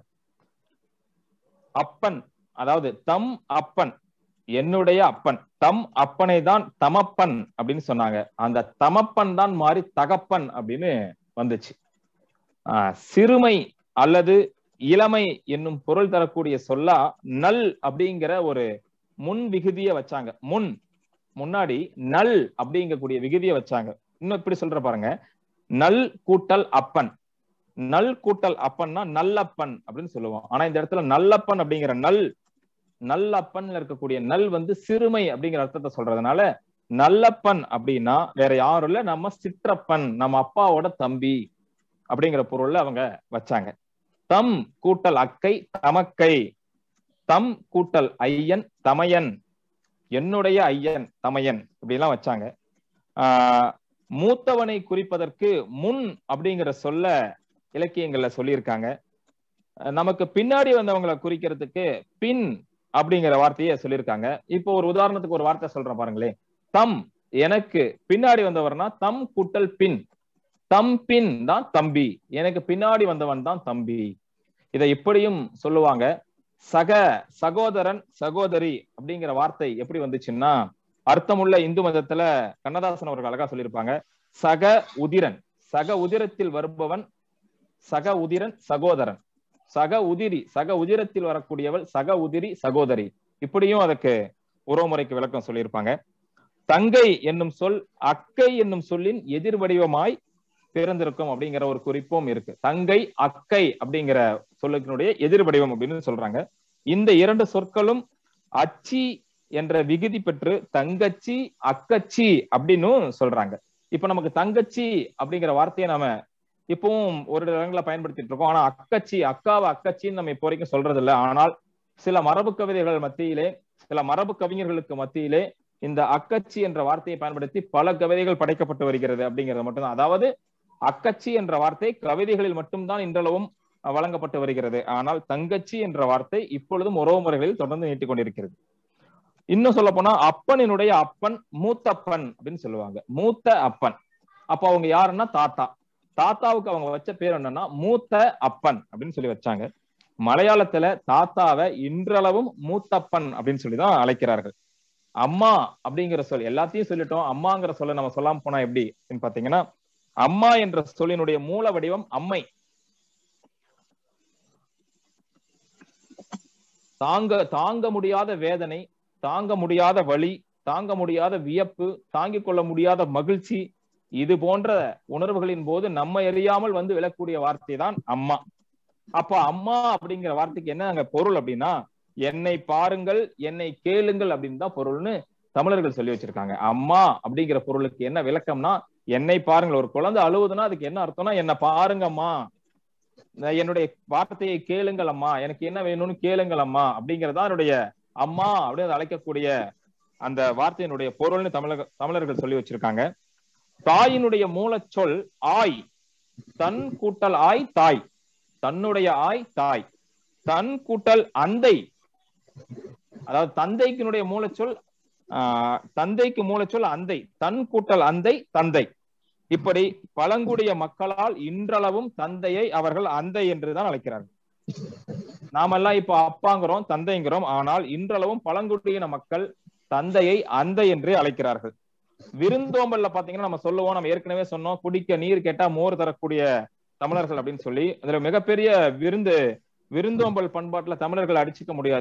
S6: அப்பன் அதாவது தம் அப்பன் என்னுடைய அப்பன் தம் அப்பனை தான் தமப்பன் அப்படின்னு சொன்னாங்க அந்த தமப்பன் தான் மாறி தகப்பன் அப்படின்னு வந்துச்சு ஆஹ் சிறுமை அல்லது இளமை என்னும் பொருள் தரக்கூடிய சொல்லா நல் அப்படிங்கிற ஒரு முன் விகுதிய வச்சாங்க முன் முன்னாடி நல் அப்படிங்கக்கூடிய விகுதியை வச்சாங்க இன்னும் இப்படி சொல்ற பாருங்க நல் கூட்டல் அப்பன் நல் கூட்டல் அப்பன்னா நல்லப்பன் அப்படின்னு சொல்லுவோம் ஆனா இந்த இடத்துல நல்லப்பன் அப்படிங்கிற நல் நல்லப்பன்ல இருக்கக்கூடிய நல் வந்து சிறுமை அப்படிங்கிற அர்த்தத்தை சொல்றதுனால நல்லப்பன் அப்படின்னா வேற யாரும் இல்ல நம்ம சிற்றப்பன் நம்ம அப்பாவோட தம்பி அப்படிங்கிற பொருள்ல அவங்க வச்சாங்க தம் கூட்டல் அக்கை தமக்கை தம் கூட்டல் ஐயன் தமையன் என்னுடைய ஐயன் தமையன் இப்படிலாம் வச்சாங்க ஆஹ் மூத்தவனை குறிப்பதற்கு முன் அப்படிங்கிற சொல்ல இலக்கியங்கள்ல சொல்லியிருக்காங்க அஹ் நமக்கு பின்னாடி வந்தவங்களை குறிக்கிறதுக்கு பின் அப்படிங்கிற வார்த்தையை சொல்லியிருக்காங்க இப்போ ஒரு உதாரணத்துக்கு ஒரு வார்த்தை சொல்றேன் பாருங்களேன் தம் எனக்கு பின்னாடி வந்தவர்னா தம் கூட்டல் பின் தம் பின் தான் தம்பி எனக்கு பின்னாடி வந்தவன் தான் தம்பி இதை இப்படியும் சொல்லுவாங்க சக சகோதரன் சகோதரி அப்படிங்கிற வார்த்தை எப்படி வந்துச்சுன்னா அர்த்தமுள்ள இந்து மதத்துல கண்ணதாசன் அவர்கள் அழகா சொல்லியிருப்பாங்க சக உதிரன் சக உதிரத்தில் வருபவன் சக உதிரன் சகோதரன் சக உதிரி சக உதிரத்தில் வரக்கூடியவள் சக உதிரி சகோதரி இப்படியும் அதுக்கு உறவுமுறைக்கு விளக்கம் சொல்லியிருப்பாங்க தங்கை என்னும் சொல் அக்கை என்னும் சொல்லின் எதிர் வடிவமாய் பிறந்திருக்கும் அப்படிங்கிற ஒரு குறிப்பும் இருக்கு தங்கை அக்கை அப்படிங்கிற சொல்லுக்கினுடைய எதிர் வடிவம் அப்படின்னு சொல்றாங்க இந்த இரண்டு சொற்களும் அச்சி என்ற விகுதி பெற்று தங்கச்சி அக்கச்சி அப்படின்னு சொல்றாங்க இப்ப நமக்கு தங்கச்சி அப்படிங்கிற வார்த்தையை நாம இப்பவும் ஒரு இடங்களை பயன்படுத்திட்டு இருக்கோம் ஆனா அக்கச்சி அக்காவை அக்கச்சின்னு நம்ம இப்போ வரைக்கும் சொல்றது இல்லை ஆனால் சில மரபு கவிதைகள் மத்தியிலே சில மரபு கவிஞர்களுக்கு மத்தியிலே இந்த அக்கச்சி என்ற வார்த்தையை பயன்படுத்தி பல கவிதைகள் படைக்கப்பட்டு வருகிறது அப்படிங்கிறது மட்டும்தான் அதாவது அக்கச்சி என்ற வார்த்தை கவிதைகளில் மட்டும்தான் இன்றளவும் வழங்கப்பட்டு வருகிறது ஆனால் தங்கச்சி என்ற வார்த்தை இப்பொழுதும் உறவு முறைகளில் தொடர்ந்து நீட்டிக் கொண்டிருக்கிறது இன்னும் சொல்ல போனா அப்பனினுடைய அப்பன் மூத்தப்பன் அப்படின்னு சொல்லுவாங்க மூத்த அப்பன் அப்ப அவங்க யாருன்னா தாத்தா தாத்தாவுக்கு அவங்க வச்ச பேர் என்னன்னா மூத்த அப்பன் அப்படின்னு சொல்லி வச்சாங்க மலையாளத்துல தாத்தாவை இன்றளவும் மூத்தப்பன் அப்படின்னு சொல்லிதான் அழைக்கிறார்கள் அம்மா அப்படிங்கிற சொல் எல்லாத்தையும் சொல்லிட்டோம் அம்மாங்கிற சொல்ல நம்ம சொல்லாம போனா எப்படி அப்படின்னு பாத்தீங்கன்னா அம்மா என்ற சொல்லினுடைய மூல வடிவம் அம்மை தாங்க தாங்க முடியாத வேதனை தாங்க முடியாத வலி தாங்க முடியாத வியப்பு தாங்கிக் கொள்ள முடியாத மகிழ்ச்சி இது போன்ற உணர்வுகளின் போது நம்ம எறியாமல் வந்து விழக்கூடிய வார்த்தை தான் அம்மா அப்ப அம்மா அப்படிங்கிற வார்த்தைக்கு என்ன அங்க பொருள் அப்படின்னா என்னை பாருங்கள் என்னை கேளுங்கள் அப்படின்னு தான் பொருள்னு தமிழர்கள் சொல்லி வச்சிருக்காங்க அம்மா அப்படிங்கிற பொருளுக்கு என்ன விளக்கம்னா என்னை பாருங்கள் ஒரு குழந்தை அழுவுதுன்னா அதுக்கு என்ன அர்த்தம்னா என்ன பாருங்கம்மா என்னுடைய வார்த்தையை கேளுங்கள் அம்மா எனக்கு என்ன வேணும்னு கேளுங்கள் அம்மா அப்படிங்கறதா என்னுடைய அம்மா அப்படின்னு அழைக்கக்கூடிய அந்த வார்த்தையினுடைய பொருள்னு தமிழக தமிழர்கள் சொல்லி வச்சிருக்காங்க தாயினுடைய மூலச்சொல் ஆய் தன் கூட்டல் ஆய் தாய் தன்னுடைய ஆய் தாய் தன் கூட்டல் அந்தை அதாவது தந்தைக்கினுடைய மூலச்சொல் ஆஹ் தந்தைக்கு மூலச்சொல் அந்தை தன் கூட்டல் அந்தை தந்தை இப்படி பழங்குடிய மக்களால் இன்றளவும் தந்தையை அவர்கள் அந்தை என்றுதான் அழைக்கிறார்கள் நாமெல்லாம் இப்ப அப்பாங்கிறோம் தந்தைங்கிறோம் ஆனால் இன்றளவும் பழங்குடியின மக்கள் தந்தையை அந்தை என்றே அழைக்கிறார்கள் விருந்தோம்பல்ல பாத்தீங்கன்னா நம்ம சொல்லுவோம் நம்ம ஏற்கனவே சொன்னோம் குடிக்க நீர் கேட்டா மோர் தரக்கூடிய தமிழர்கள் அப்படின்னு சொல்லி அதுல மிகப்பெரிய விருந்து விருந்தோம்பல் பண்பாட்டுல தமிழர்கள் அடிச்சுக்க முடியாது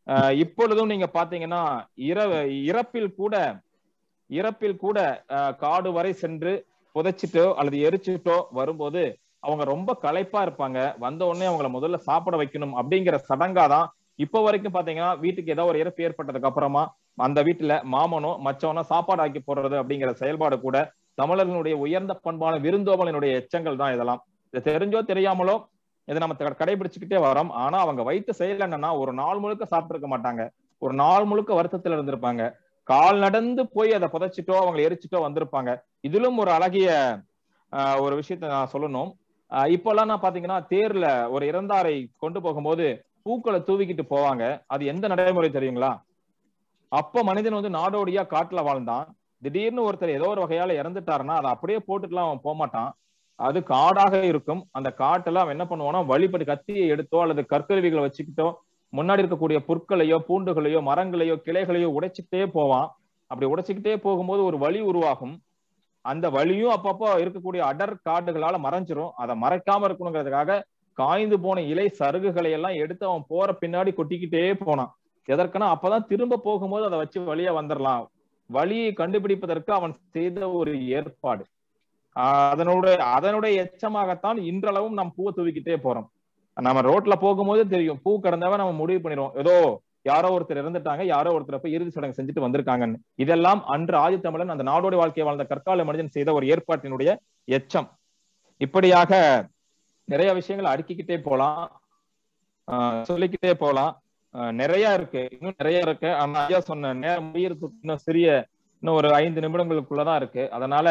S6: அஹ் இப்பொழுதும் நீங்க பாத்தீங்கன்னா இற இறப்பில் கூட இறப்பில் கூட அஹ் காடு வரை சென்று புதைச்சிட்டோ அல்லது எரிச்சிட்டோ வரும்போது அவங்க ரொம்ப களைப்பா இருப்பாங்க வந்த உடனே அவங்கள முதல்ல சாப்பிட வைக்கணும் அப்படிங்கிற சடங்காதான் இப்ப வரைக்கும் பாத்தீங்கன்னா வீட்டுக்கு ஏதோ ஒரு இறப்பு ஏற்பட்டதுக்கு அப்புறமா அந்த வீட்டுல மாமனோ மச்சவனோ சாப்பாடு ஆக்கி போடுறது அப்படிங்கிற செயல்பாடு கூட தமிழர்களுடைய உயர்ந்த பண்பான விருந்தோம்பலினுடைய எச்சங்கள் தான் இதெல்லாம் இது தெரிஞ்சோ தெரியாமலோ இதை நம்ம த- கடைபிடிச்சுக்கிட்டே வரோம் ஆனா அவங்க வைத்த செயல் என்னன்னா ஒரு நாள் முழுக்க சாப்பிட்டு இருக்க மாட்டாங்க ஒரு நாள் முழுக்க வருத்தத்துல இருந்திருப்பாங்க கால் நடந்து போய் அதை புதைச்சிட்டோ அவங்களை எரிச்சிட்டோ வந்திருப்பாங்க இதிலும் ஒரு அழகிய ஆஹ், ஒரு விஷயத்த நான் சொல்லணும் ஆஹ், இப்பெல்லாம் நான் பாத்தீங்கன்னா தேர்ல ஒரு இறந்தாரை கொண்டு போகும்போது பூக்களை தூவிக்கிட்டு போவாங்க அது எந்த நடைமுறை தெரியுங்களா அப்ப மனிதன் வந்து நாடோடியா காட்டுல வாழ்ந்தான் திடீர்னு ஒருத்தர் ஏதோ ஒரு வகையால இறந்துட்டாருன்னா அதை அப்படியே போட்டுட்டுலாம் அவன் போக மாட்டான் அது காடாக இருக்கும் அந்த காட்டுல அவன் என்ன பண்ணுவான்னா வழிபடி கத்தியை எடுத்தோ அல்லது கற்கருவிகளை வச்சுக்கிட்டோ முன்னாடி இருக்கக்கூடிய புற்களையோ பூண்டுகளையோ மரங்களையோ கிளைகளையோ உடைச்சிக்கிட்டே போவான் அப்படி உடைச்சிக்கிட்டே போகும்போது ஒரு வழி உருவாகும் அந்த வழியும் அப்பப்போ இருக்கக்கூடிய அடர் காடுகளால மறைஞ்சிரும் அதை மறைக்காம இருக்கணுங்கிறதுக்காக காய்ந்து போன இலை சருகுகளை எல்லாம் எடுத்து அவன் போற பின்னாடி கொட்டிக்கிட்டே போனான் எதற்குன்னா அப்பதான் திரும்ப போகும்போது அதை வச்சு வழியா வந்துடலாம் வழியை கண்டுபிடிப்பதற்கு அவன் செய்த ஒரு ஏற்பாடு ஆஹ் அதனுடைய அதனுடைய எச்சமாகத்தான் இன்றளவும் நாம் பூவை தூவிக்கிட்டே போறோம் நம்ம ரோட்ல போகும்போது தெரியும் பூ கடந்தவன் நம்ம முடிவு பண்ணிடுவோம் ஏதோ யாரோ ஒருத்தர் இறந்துட்டாங்க யாரோ ஒருத்தர் போய் இறுதி சடங்கு செஞ்சுட்டு வந்திருக்காங்கன்னு இதெல்லாம் அன்று ஆதித்தமிழன் அந்த நாடோடி வாழ்க்கையை வாழ்ந்த கற்கால மனிதன் செய்த ஒரு ஏற்பாட்டினுடைய எச்சம் இப்படியாக நிறைய விஷயங்களை அடுக்கிக்கிட்டே போலாம் ஆஹ் சொல்லிக்கிட்டே போலாம் ஆஹ் நிறைய இருக்கு இன்னும் நிறைய இருக்கு ஆனா ஐயா சொன்ன நேரம் முடியறதுக்கு இன்னும் சிறிய இன்னும் ஒரு ஐந்து நிமிடங்களுக்குள்ளதான் இருக்கு அதனால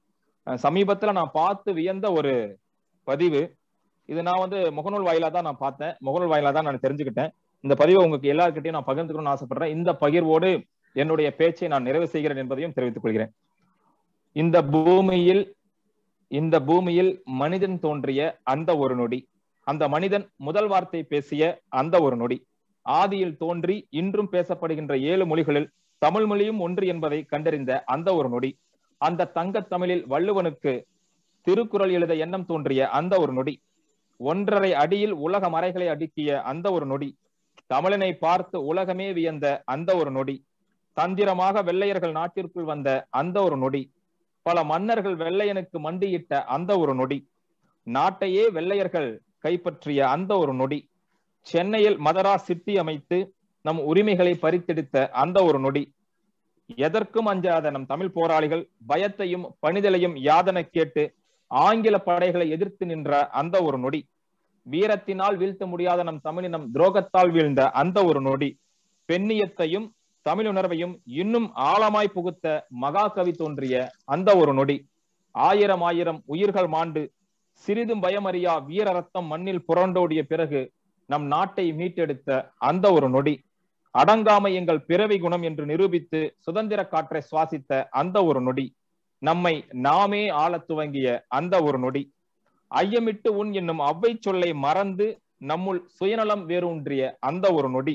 S6: அஹ் சமீபத்துல நான் பார்த்து வியந்த ஒரு பதிவு இது நான் வந்து முகநூல் வாயிலா தான் நான் பார்த்தேன் முகநூல் வாயிலா தான் நான் தெரிஞ்சுக்கிட்டேன் இந்த பதிவை உங்களுக்கு எல்லாருக்கிட்டையும் நான் பகிர்ந்துக்கணும்னு ஆசைப்படுறேன் இந்த பகிர்வோடு என்னுடைய பேச்சை நான் நிறைவு செய்கிறேன் என்பதையும் தெரிவித்துக் கொள்கிறேன் இந்த பூமியில் இந்த பூமியில் மனிதன் தோன்றிய அந்த ஒரு நொடி அந்த மனிதன் முதல் வார்த்தை பேசிய அந்த ஒரு நொடி ஆதியில் தோன்றி இன்றும் பேசப்படுகின்ற ஏழு மொழிகளில் தமிழ் மொழியும் ஒன்று என்பதை கண்டறிந்த அந்த ஒரு நொடி அந்த தங்கத் தமிழில் வள்ளுவனுக்கு திருக்குறள் எழுத எண்ணம் தோன்றிய அந்த ஒரு நொடி ஒன்றரை அடியில் உலக மறைகளை அடுக்கிய அந்த ஒரு நொடி தமிழனை பார்த்து உலகமே வியந்த அந்த ஒரு நொடி தந்திரமாக வெள்ளையர்கள் நாட்டிற்குள் வந்த அந்த ஒரு நொடி பல மன்னர்கள் வெள்ளையனுக்கு மண்டியிட்ட அந்த ஒரு நொடி நாட்டையே வெள்ளையர்கள் கைப்பற்றிய அந்த ஒரு நொடி சென்னையில் மதரா சிட்டி அமைத்து நம் உரிமைகளை பறித்தெடுத்த அந்த ஒரு நொடி எதற்கும் அஞ்சாத நம் தமிழ் போராளிகள் பயத்தையும் பணிதலையும் யாதன கேட்டு ஆங்கில படைகளை எதிர்த்து நின்ற அந்த ஒரு நொடி வீரத்தினால் வீழ்த்த முடியாத நம் தமிழினம் துரோகத்தால் வீழ்ந்த அந்த ஒரு நொடி பெண்ணியத்தையும் தமிழுணர்வையும் இன்னும் ஆழமாய் புகுத்த மகாகவி தோன்றிய அந்த ஒரு நொடி ஆயிரம் ஆயிரம் உயிர்கள் மாண்டு சிறிதும் பயமறியா வீர ரத்தம் மண்ணில் புரண்டோடிய பிறகு நம் நாட்டை மீட்டெடுத்த அந்த ஒரு நொடி அடங்காமை எங்கள் பிறவி குணம் என்று நிரூபித்து சுதந்திர காற்றை சுவாசித்த அந்த ஒரு நொடி நம்மை நாமே ஆளத் துவங்கிய அந்த ஒரு நொடி ஐயமிட்டு உன் என்னும் அவ்வை சொல்லை மறந்து நம்முள் சுயநலம் வேரூன்றிய அந்த ஒரு நொடி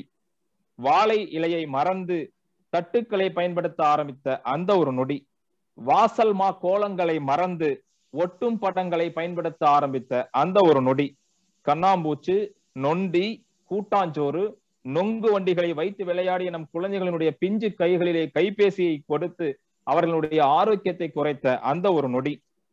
S6: வாழை இலையை மறந்து தட்டுக்களை பயன்படுத்த ஆரம்பித்த அந்த ஒரு நொடி வாசல் மா கோலங்களை மறந்து ஒட்டும் படங்களை பயன்படுத்த ஆரம்பித்த அந்த ஒரு நொடி கண்ணாம்பூச்சு நொண்டி கூட்டாஞ்சோறு நொங்கு வண்டிகளை வைத்து விளையாடிய நம் குழந்தைகளினுடைய பிஞ்சு கைகளிலே கைபேசியை கொடுத்து அவர்களுடைய ஆரோக்கியத்தை குறைத்த அந்த ஒரு நொடி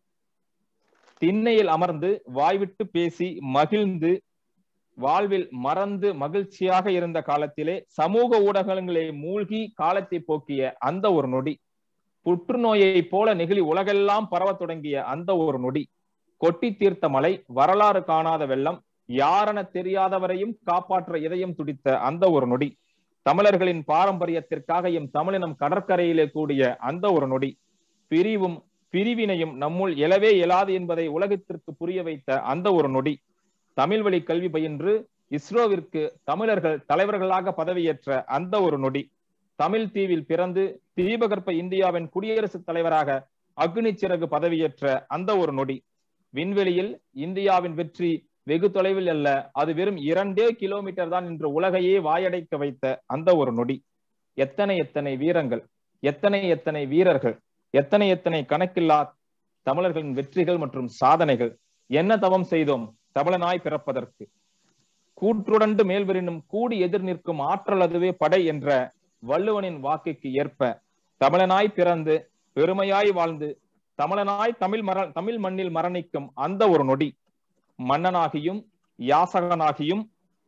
S6: திண்ணையில் அமர்ந்து வாய்விட்டு பேசி மகிழ்ந்து வாழ்வில் மறந்து மகிழ்ச்சியாக இருந்த காலத்திலே சமூக ஊடகங்களை மூழ்கி காலத்தை போக்கிய அந்த ஒரு நொடி புற்றுநோயை போல நெகிழி உலகெல்லாம் பரவத் தொடங்கிய அந்த ஒரு நொடி கொட்டி தீர்த்த மலை வரலாறு காணாத வெள்ளம் யாரென தெரியாதவரையும் காப்பாற்ற இதயம் துடித்த அந்த ஒரு நொடி தமிழர்களின் பாரம்பரியத்திற்காக எம் தமிழினம் கடற்கரையிலே கூடிய அந்த ஒரு நொடி பிரிவும் பிரிவினையும் நம்முள் எழவே இயலாது என்பதை உலகத்திற்கு புரிய வைத்த அந்த ஒரு நொடி தமிழ் வழி கல்வி பயின்று இஸ்ரோவிற்கு தமிழர்கள் தலைவர்களாக பதவியேற்ற அந்த ஒரு நொடி தமிழ் தீவில் பிறந்து தீபகற்ப இந்தியாவின் குடியரசுத் தலைவராக அக்னி சிறகு பதவியேற்ற அந்த ஒரு நொடி விண்வெளியில் இந்தியாவின் வெற்றி வெகு தொலைவில் அல்ல அது வெறும் இரண்டே கிலோமீட்டர் தான் என்று உலகையே வாயடைக்க வைத்த அந்த ஒரு நொடி எத்தனை எத்தனை வீரங்கள் எத்தனை எத்தனை வீரர்கள் எத்தனை எத்தனை கணக்கில்லா தமிழர்களின் வெற்றிகள் மற்றும் சாதனைகள் என்ன தவம் செய்தோம் தமிழனாய் பிறப்பதற்கு கூற்றுடண்டு மேல்வரினும் கூடி எதிர் நிற்கும் ஆற்றல் அதுவே படை என்ற வள்ளுவனின் வாக்குக்கு ஏற்ப தமிழனாய் பிறந்து பெருமையாய் வாழ்ந்து தமிழனாய் தமிழ் மர தமிழ் மண்ணில் மரணிக்கும் அந்த ஒரு நொடி மன்னனாகியும் யாசகனாகியும்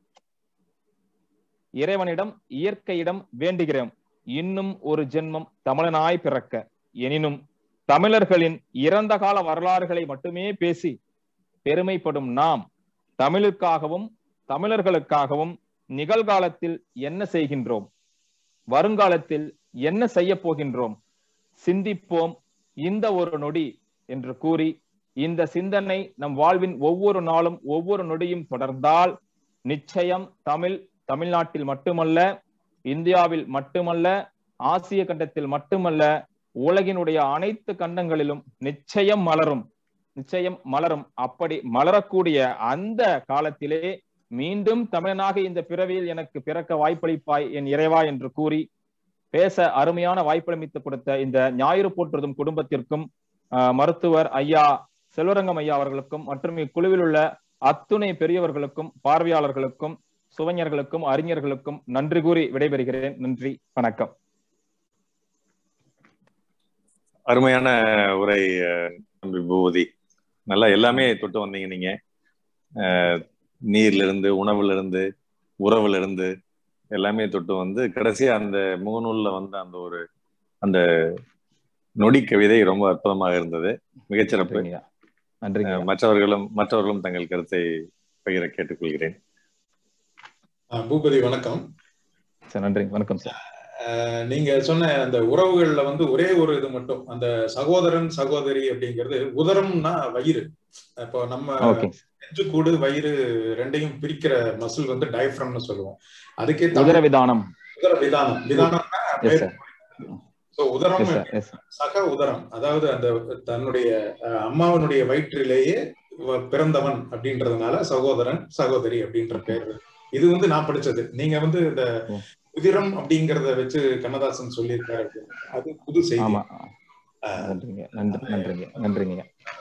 S6: இறைவனிடம் இயற்கையிடம் வேண்டுகிறோம் இன்னும் ஒரு ஜென்மம் தமிழனாய் பிறக்க எனினும் தமிழர்களின் இறந்த கால வரலாறுகளை மட்டுமே பேசி பெருமைப்படும் நாம் தமிழுக்காகவும் தமிழர்களுக்காகவும் நிகழ்காலத்தில் என்ன செய்கின்றோம் வருங்காலத்தில் என்ன செய்ய போகின்றோம் சிந்திப்போம் இந்த ஒரு நொடி என்று கூறி இந்த சிந்தனை நம் வாழ்வின் ஒவ்வொரு நாளும் ஒவ்வொரு நொடியும் தொடர்ந்தால் நிச்சயம் தமிழ் தமிழ்நாட்டில் மட்டுமல்ல இந்தியாவில் மட்டுமல்ல ஆசிய கண்டத்தில் மட்டுமல்ல உலகினுடைய அனைத்து கண்டங்களிலும் நிச்சயம் மலரும் நிச்சயம் மலரும் அப்படி மலரக்கூடிய அந்த காலத்திலே மீண்டும் தமிழனாக இந்த பிறவியில் எனக்கு பிறக்க வாய்ப்பளிப்பாய் என் இறைவா என்று கூறி பேச அருமையான வாய்ப்பளித்து கொடுத்த இந்த ஞாயிறு போற்றுதும் குடும்பத்திற்கும் மருத்துவர் ஐயா செல்வரங்கம் ஐயா அவர்களுக்கும் மற்றும் இக்குழுவில் உள்ள அத்துணை பெரியவர்களுக்கும் பார்வையாளர்களுக்கும் சுவைஞர்களுக்கும் அறிஞர்களுக்கும் நன்றி கூறி விடைபெறுகிறேன் நன்றி வணக்கம்
S1: அருமையான உரை தம்பி பூபதி நல்லா எல்லாமே தொட்டு வந்தீங்க நீங்க நீர்ல இருந்து உணவுல இருந்து உறவுல இருந்து எல்லாமே தொட்டு வந்து கடைசியா அந்த முகநூல்ல வந்த அந்த ஒரு அந்த நொடி கவிதை ரொம்ப அற்புதமாக இருந்தது மிகச்சிறப்பு மற்றவர்களும் மற்றவர்களும் தங்கள் கருத்தை பகிர கேட்டுக்கொள்கிறேன்
S2: பூபதி வணக்கம்
S6: நன்றி வணக்கம் சார்
S2: நீங்க சொன்ன அந்த உறவுகள்ல வந்து ஒரே ஒரு இது மட்டும் அந்த சகோதரன் சகோதரி அப்படிங்கிறது உதரம்னா வயிறு இப்போ நம்ம நெஞ்சு கூடு வயிறு ரெண்டையும் பிரிக்கிற மசில் வந்து டயஃப்ரம்னு சொல்லுவோம் அதுக்கே
S6: உதர விதானம்
S2: உதர விதானம் விதானம்னா சோ உதரம் சக உதரம் அதாவது அந்த தன்னுடைய அம்மாவனுடைய வயிற்றிலேயே பிறந்தவன் அப்படின்றதுனால சகோதரன் சகோதரி அப்படின்ற பேர் இது வந்து நான் படிச்சது நீங்க வந்து இந்த உதிரம் அப்படிங்கறத வச்சு கண்ணதாசன் சொல்லியிருக்காரு அது புது செய்தி
S6: நன்றிங்க நன்றி நன்றிங்க நன்றிங்க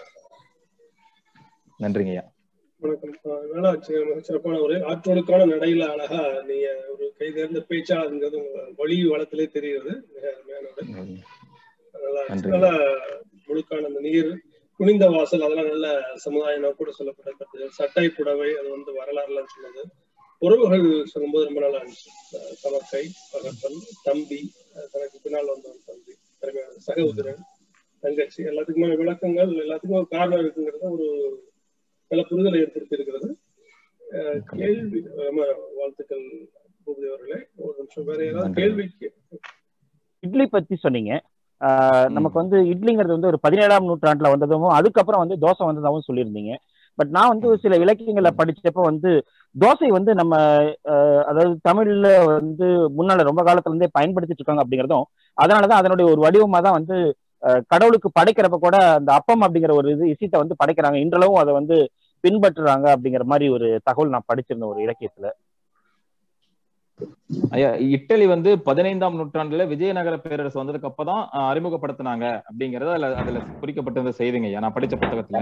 S6: நன்றிங்க
S5: வணக்கம் நல்லா சிறப்பான ஒரு ஆற்றோடுக்கான நடையில அழகா நீங்க ஒரு கை தேர்ந்த பேச்சாளருங்கிறது உங்க மொழி வளத்திலே தெரியுது மிக அருமையான நல்லா நல்லா முழுக்கான அந்த நீர் குனிந்த வாசல் அதெல்லாம் நல்ல சமுதாய நோக்கோடு சொல்லப்பட்ட சட்டை புடவை அது வந்து வரலாறுலாம் சொன்னது உறவுகள் சொல்லும்போது ரொம்ப நல்லா இருந்துச்சு தமக்கை பகப்பன் தம்பி தனக்கு பின்னால் வந்தவன் தம்பி திறமையான சகோதரன் தங்கச்சி எல்லாத்துக்குமே விளக்கங்கள் எல்லாத்துக்கும் ஒரு காரணம் இருக்குங்கிறத ஒரு நல்ல புரிதலை ஏற்படுத்தி இருக்கிறது கேள்வி வாழ்த்துக்கள் பூபதி அவர்களே ஒரு நிமிஷம் வேற ஏதாவது கேள்விக்கு
S7: இட்லி பத்தி சொன்னீங்க நமக்கு வந்து இட்லிங்கிறது வந்து ஒரு பதினேழாம் நூற்றாண்டுல வந்ததும் அதுக்கப்புறம் வந்து தோசை வந்ததாகவும் சொல்லியிருந்தீங்க பட் நான் வந்து சில இலக்கியங்களை படிச்சப்ப வந்து தோசை வந்து நம்ம அதாவது தமிழ்ல வந்து முன்னால ரொம்ப காலத்துல இருந்தே பயன்படுத்திட்டு இருக்காங்க அப்படிங்கிறதும் அதனாலதான் அதனுடைய ஒரு வடிவமா தான் வந்து கடவுளுக்கு படைக்கிறப்ப கூட அந்த அப்பம் அப்படிங்கிற ஒரு இது இசைத்தை வந்து படைக்கிறாங்க இன்றளவும் அதை வந்து பின்பற்றுறாங்க அப்படிங்கிற மாதிரி ஒரு தகவல் நான் படிச்சிருந்தேன் ஒரு இலக்கியத்துல
S6: ஐயா இட்டலி வந்து பதினைந்தாம் நூற்றாண்டுல விஜயநகர பேரரசு வந்ததுக்கு அப்பதான் அறிமுகப்படுத்தினாங்க அப்படிங்கறது அதுல அதுல குறிக்கப்பட்டிருந்த செய்திங்க ஐயா நான் படிச்ச புத்தகத்துல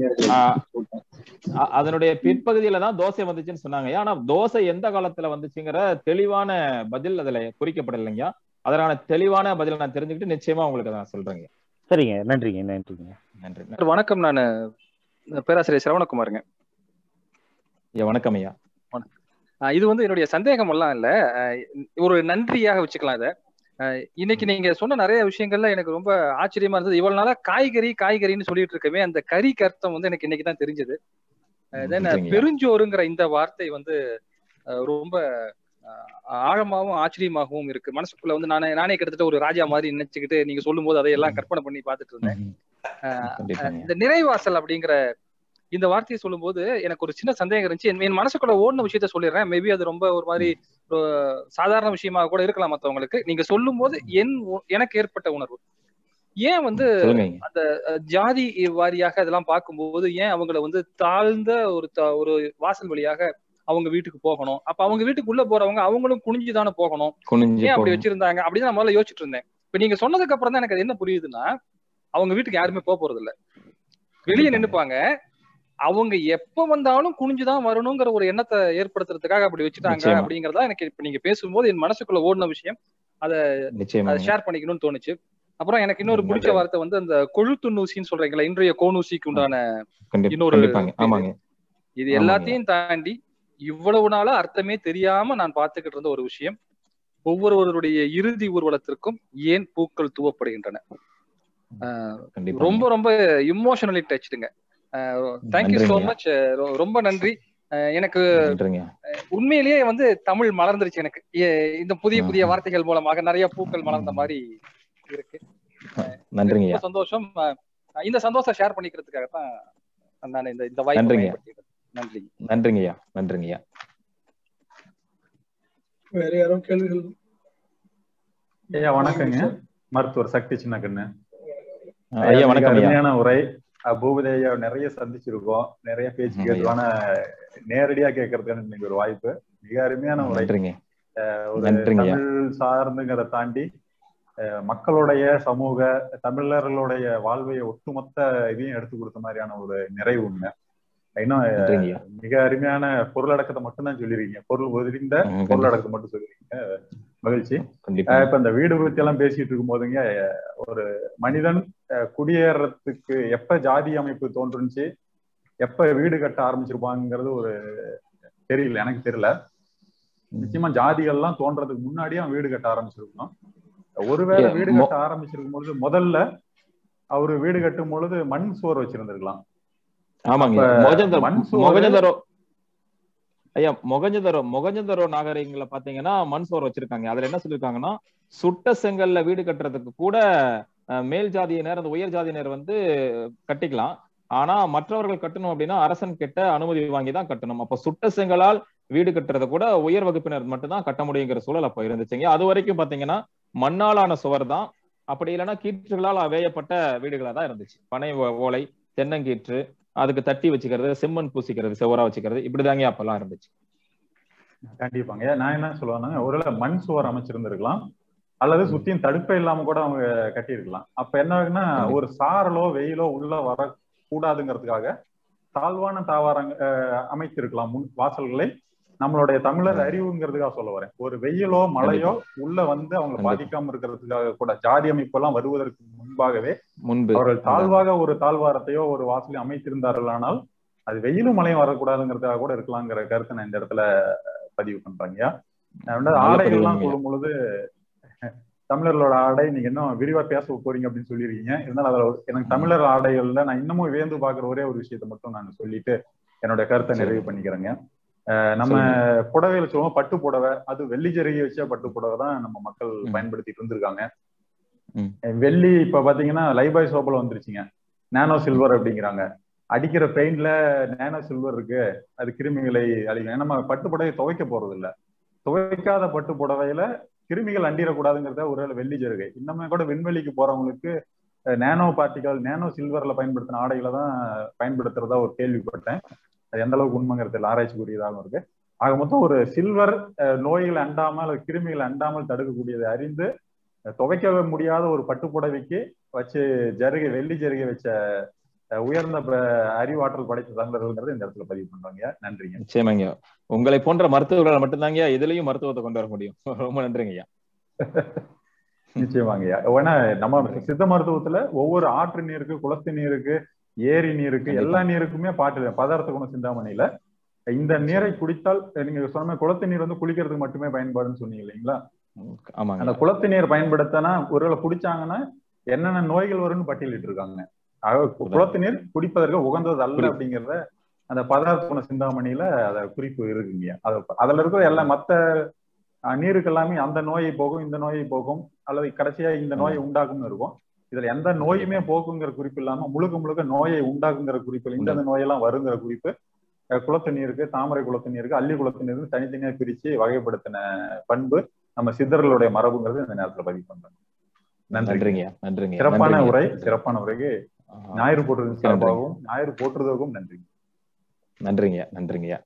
S6: அதனுடைய பிற்பகுதியில தான் தோசை வந்துச்சுன்னு சொன்னாங்க ஆனா தோசை எந்த காலத்துல வந்துச்சுங்கிற தெளிவான பதில் அதுல குறிக்கப்படலைங்க அதனால தெளிவான பதில் நான் தெரிஞ்சுக்கிட்டு நிச்சயமா உங்களுக்கு நான் சொல்றேங்க
S7: சரிங்க நன்றிங்க நன்றிங்க
S6: நன்றி
S8: வணக்கம் நான் பேராசிரியர் சிரவணகுமாருங்க
S6: ஐயா வணக்கம் ஐயா
S8: இது வந்து என்னுடைய சந்தேகம் எல்லாம் இல்ல ஒரு நன்றியாக வச்சுக்கலாம் இதை இன்னைக்கு நீங்க சொன்ன நிறைய விஷயங்கள்ல எனக்கு ரொம்ப ஆச்சரியமா இருந்தது இவ்வளவு நாளா காய்கறி காய்கறின்னு சொல்லிட்டு இருக்கவே அந்த கறிக்கு அர்த்தம் வந்து எனக்கு இன்னைக்கு தான் தெரிஞ்சது பெருஞ்சோறுங்கிற இந்த வார்த்தை வந்து ரொம்ப ஆழமாவும் ஆச்சரியமாகவும் இருக்கு மனசுக்குள்ள வந்து நானே நானே கிட்டத்தட்ட ஒரு ராஜா மாதிரி நினைச்சுக்கிட்டு நீங்க சொல்லும் போது அதையெல்லாம் கற்பனை பண்ணி பார்த்துட்டு இருந்தேன் இந்த நிறைவாசல் அப்படிங்கிற இந்த வார்த்தையை சொல்லும்போது எனக்கு ஒரு சின்ன சந்தேகம் இருந்துச்சு என் மனசுக்குள்ள ஓடின விஷயத்த சொல்லிடுறேன் மேபி அது ரொம்ப ஒரு மாதிரி சாதாரண விஷயமா கூட இருக்கலாம் மத்தவங்களுக்கு நீங்க சொல்லும் போது என் எனக்கு ஏற்பட்ட உணர்வு ஏன் வந்து அந்த ஜாதி வாரியாக இதெல்லாம் பார்க்கும்போது ஏன் அவங்கள வந்து தாழ்ந்த ஒரு ஒரு வாசல் வழியாக அவங்க வீட்டுக்கு போகணும் அப்ப அவங்க வீட்டுக்குள்ள போறவங்க அவங்களும் குனிஞ்சு தானே போகணும் ஏன் அப்படி வச்சிருந்தாங்க அப்படின்னு நான் முதல்ல யோசிச்சுட்டு இருந்தேன் இப்ப நீங்க சொன்னதுக்கு அப்புறம் தான் எனக்கு என்ன புரியுதுன்னா அவங்க வீட்டுக்கு யாருமே போக போறது இல்ல வெளியே நின்னுப்பாங்க அவங்க எப்ப வந்தாலும் குனிஞ்சுதான் வரணுங்கிற ஒரு எண்ணத்தை ஏற்படுத்துறதுக்காக அப்படி வச்சுட்டாங்க
S6: நிச்சயமா.
S8: அப்படிங்கறதா எனக்கு இப்ப நீங்க பேசும்போது என் மனசுக்குள்ள ஓடின விஷயம் அதை
S6: நிச்சயமா
S8: அதை ஷேர் பண்ணிக்கணும்னு தோணுச்சு அப்புறம் எனக்கு இன்னொரு
S6: ம்,
S8: பிடிச்ச
S6: நன்றி.
S8: வார்த்தை வந்து அந்த கொழுத்துண்ணூசின்னு சொல்றீங்களா இன்றைய கோனூசிக்கு உண்டான
S6: கண்டிப்பா
S8: இன்னொரு
S6: கண்டிப்பாங்க ஆமாங்க
S8: இது
S6: ஆமாங்க.
S8: எல்லாத்தையும் தாண்டி இவ்வளவு நாளா அர்த்தமே தெரியாம நான் பார்த்துக்கிட்டு இருந்த ஒரு விஷயம் ஒவ்வொருவருடைய இறுதி ஊர்வலத்திற்கும் ஏன் பூக்கள் தூவப்படுகின்றன ஆஹ்
S6: கண்டிப்பா
S8: ரொம்ப ரொம்ப இமோஷனலி டச்சுடுங்க தேங்க்யூ சோ
S6: நன்றிங்க.
S8: மச் ரொம்ப நன்றி அஹ் எனக்கு
S6: நன்றிங்க
S8: உண்மையிலேயே வந்து தமிழ் மலர்ந்துருச்சு எனக்கு ஏ- இந்த புதிய புதிய
S6: ஆஹா.
S8: வார்த்தைகள் மூலமாக நிறைய பூக்கள் மலர்ந்த மாதிரி இருக்கு
S6: நன்றிங்கய்யா
S8: ரொம்ப சந்தோஷம் அஹ் இந்த சந்தோஷம் ஷேர் பண்ணிக்கிறதுக்காக தான் நான் இந்த இந்த வாய்ப்பு
S6: நன்றிங்க.
S8: பயன்படுத்திக்கிறேன். நன்றி
S6: நன்றிங்கய்யா நன்றிங்கய்யா
S5: வேற யாரும் கேள்விகள்
S9: ஐயா வணக்கங்க மருத்துவர் சக்தி சின்னக்கண்ணு
S6: ஐயா
S9: மிக
S6: வணக்கம் ஐயா
S9: அருமையான உரை அஹ் பூபதி ஐயா நிறைய சந்திச்சிருக்கோம் நிறைய பேச்சு
S6: ம்,
S9: கேட்டோம் ஆனா நேரடியா கேட்கறதுக்கு இன்னைக்கு ஒரு வாய்ப்பு மிக அருமையான உரை
S6: நன்றிங்க
S9: ஒரு
S6: நன்றிங்கய்யா
S9: தமிழ் சார்ந்துங்கிறத தாண்டி அஹ் மக்களுடைய சமூக தமிழர்களுடைய வாழ்வைய ஒட்டுமொத்த இதையும் எடுத்து கொடுத்த மாதிரியான ஒரு நிறைவு உண்மை இன்னும் அஹ்,
S6: நன்றிங்கய்யா
S9: மிக அருமையான பொருளடக்கத்தை மட்டும்தான் சொல்லிருக்கீங்க பொருள் ஒதுரிந்த
S6: ம், கண்டிப்பா
S9: பொருளடக்கத்தை மட்டும் சொல்லிருக்கீங்க மகிழ்ச்சி
S6: கண்டிப்பா
S9: அஹ் இப்ப இந்த வீடு பத்தி எல்லாம் பேசிட்டு இருக்கும் போதுங்க அஹ் ஒரு மனிதன் அஹ் குடியேறதுக்கு எப்ப ஜாதி அமைப்பு தோன்றுச்சு எப்ப வீடு கட்ட ஆரம்பிச்சிருப்பாங்கிறது ஒரு தெரியல எனக்கு தெரியல நிச்சயமா ஜாதிகள்லாம் தோன்றதுக்கு முன்னாடியே அவன் வீடு கட்ட ஆரம்பிச்சிருக்கணும் ஒருவேளை
S6: ஏ,
S9: வீடு
S6: மொ-
S9: கட்ட ஆரம்பிச்சிருக்கும் பொழுது முதல்ல அவரு வீடு கட்டும் பொழுது மண் சுவர் வச்சிருந்திருக்கலாம்
S6: ஆமாங்க
S9: அப்ப
S6: மொகஞ்சந்தரோ
S9: மண் சோறு-
S6: மொகஞ்சந்தரோ ஐயா மொகஞ்சந்தரோ மொகஞ்சந்தரோ நாகரிகங்களை பாத்தீங்கன்னா மண் சோறு வச்சிருக்காங்க அதுல என்ன சொல்லிருக்காங்கன்னா சுட்ட செங்கல்ல வீடு கட்டுறதுக்கு கூட அஹ், மேல் ஜாதியினர் அந்த உயர் ஜாதியினர் வந்து கட்டிக்கலாம் ஆனா மற்றவர்கள் கட்டணும் அப்படின்னா அரசன் கிட்ட அனுமதி வாங்கி தான் கட்டணும் அப்ப சுட்ட செங்கலால் வீடு கட்டுறத கூட உயர் வகுப்பினர் மட்டும்தான் கட்ட முடியுங்கிற சூழல் அப்ப இருந்துச்சுங்க அது வரைக்கும் பாத்தீங்கன்னா மண்ணாலான சுவர் தான் அப்படி இல்லைன்னா கீற்றுகளால் வேயப்பட்ட வீடுகளா தான் இருந்துச்சு பனை ஓ- ஓலை தென்னங்கீற்று அதுக்கு தட்டி வச்சுக்கிறது செம்மண் பூசிக்கிறது செவரா வச்சுக்கிறது இப்படிதாங்க அப்பெல்லாம் இருந்துச்சு
S9: கண்டிப்பாங்க நான் என்ன சொல்லுவேன்னா ஒருவேளை மண் சுவர் அமைச்சிருந்திருக்கலாம் அல்லது சுத்தியும் தடுப்பே இல்லாம கூட அவங்க கட்டியிருக்கலாம் அப்ப என்ன ஆகுன்னா
S6: கண்டிப்பா.
S9: ஒரு சாரலோ வெயிலோ உள்ள வரக்கூடாதுங்கிறதுக்காக தாழ்வான தாவாரங்க அஹ், அமைத்திருக்கலாம் முன் வாசல்களை நம்மளுடைய தமிழர்
S6: ம்.
S9: அறிவுங்கிறதுக்காக சொல்ல வரேன் ஒரு வெயிலோ மழையோ உள்ள வந்து அவங்க
S6: கண்டிப்பா.
S9: பாதிக்காம இருக்கிறதுக்காக கூட ஜாதி அமைப்பெல்லாம் வருவதற்கு முன்பாகவே
S6: முன்பு
S9: அவர்கள் தாழ்வாக ஒரு தாழ்வாரத்தையோ ஒரு வாசலையும் அமைத்திருந்தார்களானால் அது வெயிலும் மழையும் வரக்கூடாதுங்கிறதுக்காக கூட இருக்கலாங்கிற கருத்தை நான் இந்த இடத்துல பதிவு பண்றேங்க ரெண்டாவது
S6: நல்ல
S9: ஆடைகள்லாம்
S6: பதிவுங்க.
S9: சொல்லும் பொழுது தமிழர்களோட ஆடை நீங்க இன்னும் விரிவா பேச போறீங்க அப்படின்னு சொல்லியிருக்கீங்க இருந்தாலும் அதுல ஒரு- எனக்கு தமிழர் ஆடைகள்ல நான் இன்னமும் வியந்து பாக்குற ஒரே ஒரு விஷயத்தை மட்டும் நான் சொல்லிட்டு என்னோட கருத்தை
S6: சரி.
S9: நிறைவு பண்ணிக்கிறேங்க அஹ் நம்ம
S6: சொல்லுங்க.
S9: புடவையில சொல்லுவோம் பட்டு புடவை அது வெள்ளி ஜரிகை வச்ச பட்டு புடவை தான் நம்ம மக்கள்
S6: ம்.
S9: பயன்படுத்திட்டு இருந்திருக்காங்க
S6: ம்.
S9: வெள்ளி இப்ப பாத்தீங்கன்னா லைபாய் சோப்பில் வந்துருச்சுங்க நானோ சில்வர் அப்படிங்கிறாங்க அடிக்கிற பெயிண்ட்ல நேனோ சில்வர் இருக்கு அது கிருமிகளை அழிக்கும் நம்ம பட்டு புடவை துவைக்க போறது இல்ல துவைக்காத பட்டு புடவையில கிருமிகள் அண்டிடக்கூடாதுங்கிறத ஒரு வெள்ளி ஜருகை இன்னுமே கூட விண்வெளிக்கு போறவங்களுக்கு நேனோ பார்ட்டிகல் நேனோ சில்வர்ல பயன்படுத்தின ஆடைகளை தான் பயன்படுத்துறதா ஒரு கேள்விப்பட்டேன் அது எந்த அளவுக்கு உண்மைங்கிறது இல்லை ஆராய்ச்சிக்குரியதாகவும் இருக்கு ஆக மொத்தம் ஒரு சில்வர் நோய்கள் அண்டாமல் அல்லது கிருமிகள் அண்டாமல் தடுக்கக்கூடியதை அறிந்து அஹ், துவைக்க முடியாத ஒரு பட்டு புடவைக்கு வச்சு ஜருகை வெள்ளி ஜருகை வச்ச அஹ், உயர்ந்த ப- அறிவாற்றல் படைத்த தமிழர்கள்ங்கிறது இந்த இடத்துல பதிவு பண்றாங்க நன்றிங்க
S6: நிச்சயமாங்க உங்களை போன்ற மருத்துவர்கள் மட்டும்தாங்க இதுலயும் மருத்துவத்தை கொண்டு வர முடியும் ரொம்ப நன்றிங்க ஐயா
S9: நிச்சயமாங்கய்யா ஏன்னா நம்ம சித்த மருத்துவத்துல ஒவ்வொரு ஆற்று நீருக்கு குளத்து நீருக்கு ஏரி நீருக்கு
S6: கண்டிப்பா.
S9: எல்லா நீருக்குமே பாட்டு பதார்த்த குண சிந்தாமணியில இந்த நீரை குடித்தால் நீங்க சொன்ன மாதிரி குளத்து நீர் வந்து குளிக்கிறதுக்கு மட்டுமே பயன்பாடுன்னு சொன்னீங்க இல்லைங்களா
S6: ஆமாங்க
S9: அந்த குளத்து நீர் பயன்படுத்தினா ஒருவேளை குடிச்சாங்கன்னா என்னென்ன நோய்கள் வரும்னு பட்டியலிட்டு இருக்காங்க ஆக குளத்து நீர் குடிப்பதற்கு உகந்தது அல்ல
S6: குடி-
S9: அப்படிங்கறத அந்த பதார்த்த குண சிந்தாமணியில அத குறிப்பு இருக்குங்க அது அதுல இருக்கிற எல்லா மத்த அஹ், நீருக்கு எல்லாமே அந்த நோயை போகும் இந்த நோயை போகும் அல்லது கடைசியா இந்த நோயை உண்டாக்கும்னு இருக்கும் இதுல எந்த நோயுமே போக்குங்கிற குறிப்பு இல்லாம முழுக்க முழுக்க நோயை உண்டாக்குங்கிற குறிப்பு இந்த இந்த நோயெல்லாம் வருங்கிற குறிப்பு அஹ், குளத்து நீருக்கு தாமரை குளத்து நீருக்கு அள்ளி குளத்து நீருக்கு தனித்தனியா பிரிச்சு வகைப்படுத்தின பண்பு நம்ம சித்தர்களுடைய மரபுங்கிறது இந்த நேரத்துல பதிவு பண்றேன் நன்றி
S6: நன்றிங்க ஐயா நன்றிங்க ஐயா.
S9: சிறப்பான
S6: நன்றிங்க.
S9: உரை சிறப்பான உரைக்கு
S6: ஆஹா.
S9: ஞாயிறு போட்டுறது சிறப்பாகவும் ஞாயிறு போற்றுவதற்கும் நன்றி
S6: நன்றிங்க ஐயா நன்றிங்க ஐயா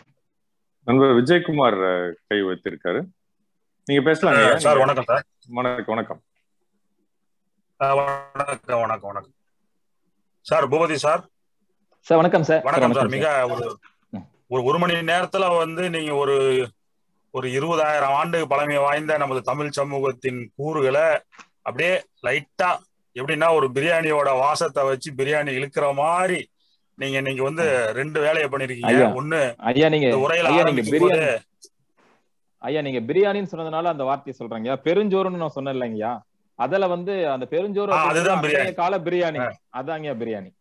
S1: நண்பர் விஜயகுமார் அஹ், கை வைத்திருக்காரு நீங்க பேசலாம் ஐயா.
S10: சார் வணக்கம் சார்
S1: வணக்கம் வணக்கம்
S10: அஹ் வணக்கம் வணக்கம் வணக்கம் சார் பூபதி சார்
S6: சார் வணக்கம் சார்
S10: வணக்கம் சார் மிக ஒரு ஒரு ஒரு மணி நேரத்துல வந்து நீங்க ஒரு ஒரு இருபதாயிரம் ஆண்டு பழமை வாய்ந்த நமது தமிழ் சமூகத்தின் கூறுகளை அப்படியே லைட்டா எப்படின்னா ஒரு பிரியாணியோட வாசத்தை வச்சு பிரியாணி இழுக்கிற மாதிரி நீங்க நீங்க வந்து ரெண்டு வேலையை பண்ணிருக்கீங்க ஒண்ணு
S6: ஐயா நீங்க
S10: உரையில
S6: ஐயா நீங்க
S10: ஆரம்பிக்கும் போது
S6: பிரியாணி ஐயா நீங்க பிரியாணின்னு சொன்னதுனால அந்த வார்த்தையை சொல்றீங்க பெருஞ்சோறுன்னு நான் சொன்னேன் இல்லைங்கய்யா அதுல வந்து அந்த பெருஞ்சோறு
S10: ஆ,
S6: அப்படிங்கிறது
S10: அதுதான்
S6: அன்றைய
S10: பிரியாணி.
S6: கால பிரியாணி அதாங்கய்யா பிரியாணி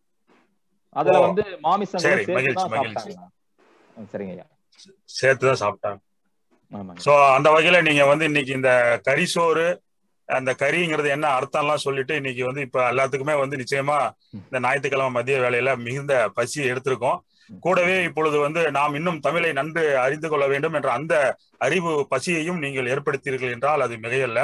S6: அதுல
S10: ஓ,
S6: வந்து மாமிசங்களை
S10: சரி,
S6: சேர்த்து
S10: மகிழ்ச்சி,
S6: தான்
S10: மகிழ்ச்சி.
S6: சாப்பிட்டாங்க சரிங்க ஐயா
S10: சேர்த்துதான் சாப்பிட்டாங்க
S6: ஆமாங்க
S10: சோ அந்த வகையில நீங்க வந்து இன்னைக்கு இந்த கறி சோறு அந்த கறிங்கிறது என்ன அர்த்தம்லாம் சொல்லிட்டு இன்னைக்கு வந்து இப்ப எல்லாத்துக்குமே வந்து நிச்சயமா இந்த ஞாயிற்றுக்கிழமை மதிய வேலையில மிகுந்த பசியை எடுத்திருக்கோம் கூடவே இப்பொழுது வந்து நாம் இன்னும் தமிழை நன்கு அறிந்து கொள்ள வேண்டும் என்ற அந்த அறிவு பசியையும் நீங்கள் ஏற்படுத்தீர்கள் என்றால் அது மிகையல்ல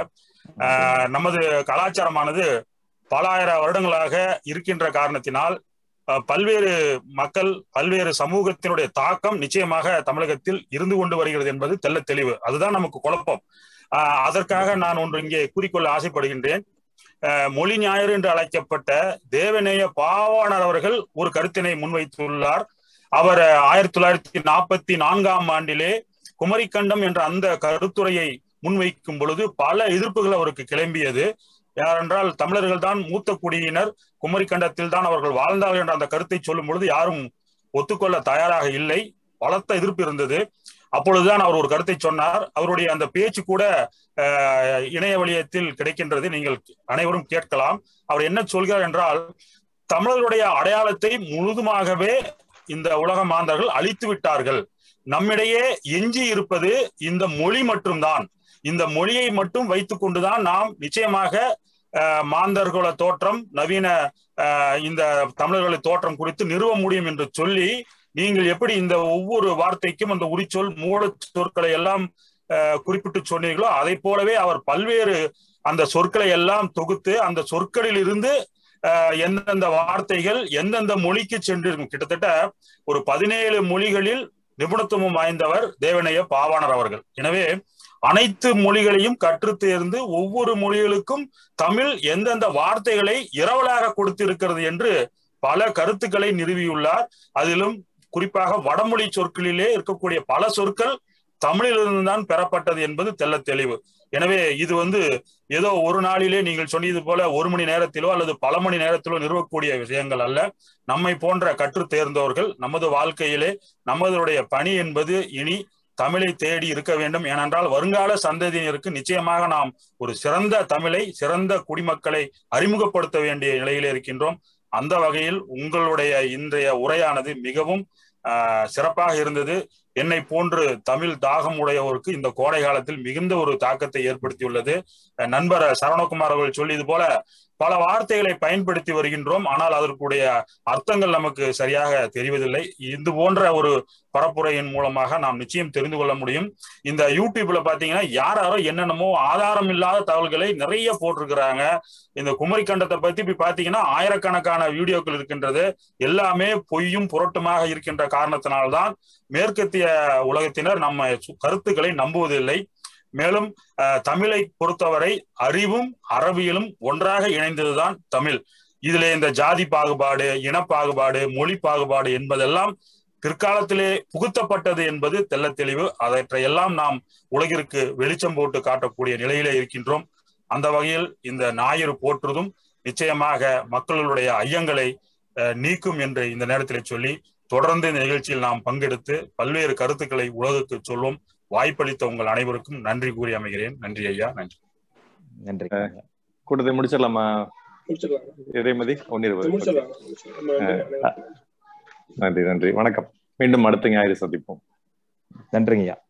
S10: ஆஹ் நமது கலாச்சாரமானது பல ஆயிரம் வருடங்களாக இருக்கின்ற காரணத்தினால் அஹ், பல்வேறு மக்கள் பல்வேறு சமூகத்தினுடைய தாக்கம் நிச்சயமாக தமிழகத்தில் இருந்து கொண்டு வருகிறது என்பது தெள்ள தெளிவு அதுதான் நமக்கு குழப்பம் ஆஹ், அதற்காக நான் ஒன்று இங்கே கூறிக்கொள்ள ஆசைப்படுகின்றேன் அஹ், மொழி ஞாயிறு என்று அழைக்கப்பட்ட தேவநேய பாவாணர் அவர்கள் ஒரு கருத்தினை முன்வைத்துள்ளார் அவர் ஆயிரத்தி தொள்ளாயிரத்தி நாற்பத்தி நான்காம் ஆண்டிலே குமரிக்கண்டம் என்ற அந்த கருத்துரையை முன்வைக்கும் பொழுது பல எதிர்ப்புகள் அவருக்கு கிளம்பியது யாரென்றால் தமிழர்கள் தான் மூத்த குடியினர் குமரிக்கண்டத்தில் தான் அவர்கள் வாழ்ந்தார்கள் என்ற அந்த கருத்தை சொல்லும் பொழுது யாரும் ஒத்துக்கொள்ள தயாராக இல்லை பலத்த எதிர்ப்பு இருந்தது அப்பொழுதுதான் அவர் ஒரு கருத்தை சொன்னார் அவருடைய அந்த பேச்சு கூட அஹ், இணைய வழியத்தில் கிடைக்கின்றது நீங்கள் அனைவரும் கேட்கலாம் அவர் என்ன சொல்கிறார் என்றால் தமிழர்களுடைய அடையாளத்தை முழுதுமாகவே இந்த உலக மாந்தர்கள் அழித்து விட்டார்கள் நம்மிடையே எஞ்சி இருப்பது இந்த மொழி மட்டும்தான் இந்த மொழியை மட்டும் வைத்துக் கொண்டுதான் நாம் நிச்சயமாக அஹ், மாந்தர்குல தோற்றம் நவீன அஹ், இந்த தமிழர்களை தோற்றம் குறித்து நிறுவ முடியும் என்று சொல்லி நீங்கள் எப்படி இந்த ஒவ்வொரு வார்த்தைக்கும் அந்த உரிச்சொல் மூல சொற்களை எல்லாம் அஹ், குறிப்பிட்டு சொன்னீர்களோ அதை போலவே அவர் பல்வேறு அந்த சொற்களை எல்லாம் தொகுத்து அந்த சொற்களில் இருந்து அஹ், எந்தெந்த வார்த்தைகள் எந்தெந்த மொழிக்கு சென்றிருக்கும் கிட்டத்தட்ட ஒரு பதினேழு மொழிகளில் நிபுணத்துவம் வாய்ந்தவர் தேவனைய பாவாணர் அவர்கள் எனவே அனைத்து மொழிகளையும் கற்று தேர்ந்து ஒவ்வொரு மொழிகளுக்கும் தமிழ் எந்தெந்த வார்த்தைகளை இரவலாக கொடுத்திருக்கிறது என்று பல கருத்துக்களை நிறுவியுள்ளார் அதிலும் குறிப்பாக வடமொழி சொற்களிலே இருக்கக்கூடிய பல சொற்கள் தமிழிலிருந்து தான் பெறப்பட்டது என்பது தெள்ள தெளிவு எனவே இது வந்து ஏதோ ஒரு நாளிலே நீங்கள் சொன்னது போல ஒரு மணி நேரத்திலோ அல்லது பல மணி நேரத்திலோ நிறுவக்கூடிய விஷயங்கள் அல்ல நம்மை போன்ற கற்று தேர்ந்தவர்கள் நமது வாழ்க்கையிலே நமதுடைய பணி என்பது இனி தமிழை தேடி இருக்க வேண்டும் ஏனென்றால் வருங்கால சந்ததியினருக்கு நிச்சயமாக நாம் ஒரு சிறந்த தமிழை சிறந்த குடிமக்களை அறிமுகப்படுத்த வேண்டிய நிலையிலே இருக்கின்றோம் அந்த வகையில் உங்களுடைய இன்றைய உரையானது மிகவும் ஆஹ், சிறப்பாக இருந்தது என்னை போன்று தமிழ் தாகம் உடையவருக்கு இந்த கோடை காலத்தில் மிகுந்த ஒரு தாக்கத்தை ஏற்படுத்தியுள்ளது அஹ், நண்பர் சரவணகுமார் அவர்கள் சொல்லியது போல பல வார்த்தைகளை பயன்படுத்தி வருகின்றோம் ஆனால் அதற்குடைய அர்த்தங்கள் நமக்கு சரியாக தெரிவதில்லை இது போன்ற ஒரு பரப்புரையின் மூலமாக நாம் நிச்சயம் தெரிந்து கொள்ள முடியும் இந்த யூடியூப்ல பாத்தீங்கன்னா யார் யாரோ என்னென்னமோ ஆதாரம் இல்லாத தகவல்களை நிறைய போட்டிருக்கிறாங்க இந்த குமரிக்கண்டத்தை பத்தி இப்ப பாத்தீங்கன்னா ஆயிரக்கணக்கான வீடியோக்கள் இருக்கின்றது எல்லாமே பொய்யும் புரட்டுமாக இருக்கின்ற காரணத்தினால்தான் மேற்கத்திய உலகத்தினர் நம்ம சு- கருத்துக்களை நம்புவதில்லை மேலும் அஹ், தமிழை பொறுத்தவரை அறிவும் அறிவியலும் ஒன்றாக இணைந்ததுதான் தமிழ் இதிலே இந்த ஜாதி பாகுபாடு இன பாகுபாடு மொழி பாகுபாடு என்பதெல்லாம் பிற்காலத்திலே புகுத்தப்பட்டது என்பது தெள்ள தெளிவு அவற்றையெல்லாம் நாம் உலகிற்கு வெளிச்சம் போட்டு காட்டக்கூடிய நிலையிலே இருக்கின்றோம் அந்த வகையில் இந்த ஞாயிறு போற்றுவதும் நிச்சயமாக மக்களுடைய ஐயங்களை அஹ், நீக்கும் என்று இந்த நேரத்தில் சொல்லி தொடர்ந்து இந்த நிகழ்ச்சியில் நாம் பங்கெடுத்து பல்வேறு கருத்துக்களை உலகுக்கு சொல்வோம் வாய்ப்பளித்த உங்கள் அனைவருக்கும் நன்றி கூறி அமைகிறேன் நன்றி ஐயா நன்றி
S6: நன்றி
S1: கூட்டத்தை முடிச்சிடலாமா
S5: முடிச்சிடலாம்
S1: இறைமதி ஒன்னிருவது
S5: முடிச்சிடலாம் முடிச்சிடலாம். நம்ம நன்றி.
S1: நன்றி நன்றி வணக்கம் மீண்டும் அடுத்த ஞாயிறு சந்திப்போம்
S6: நன்றிங்கய்யா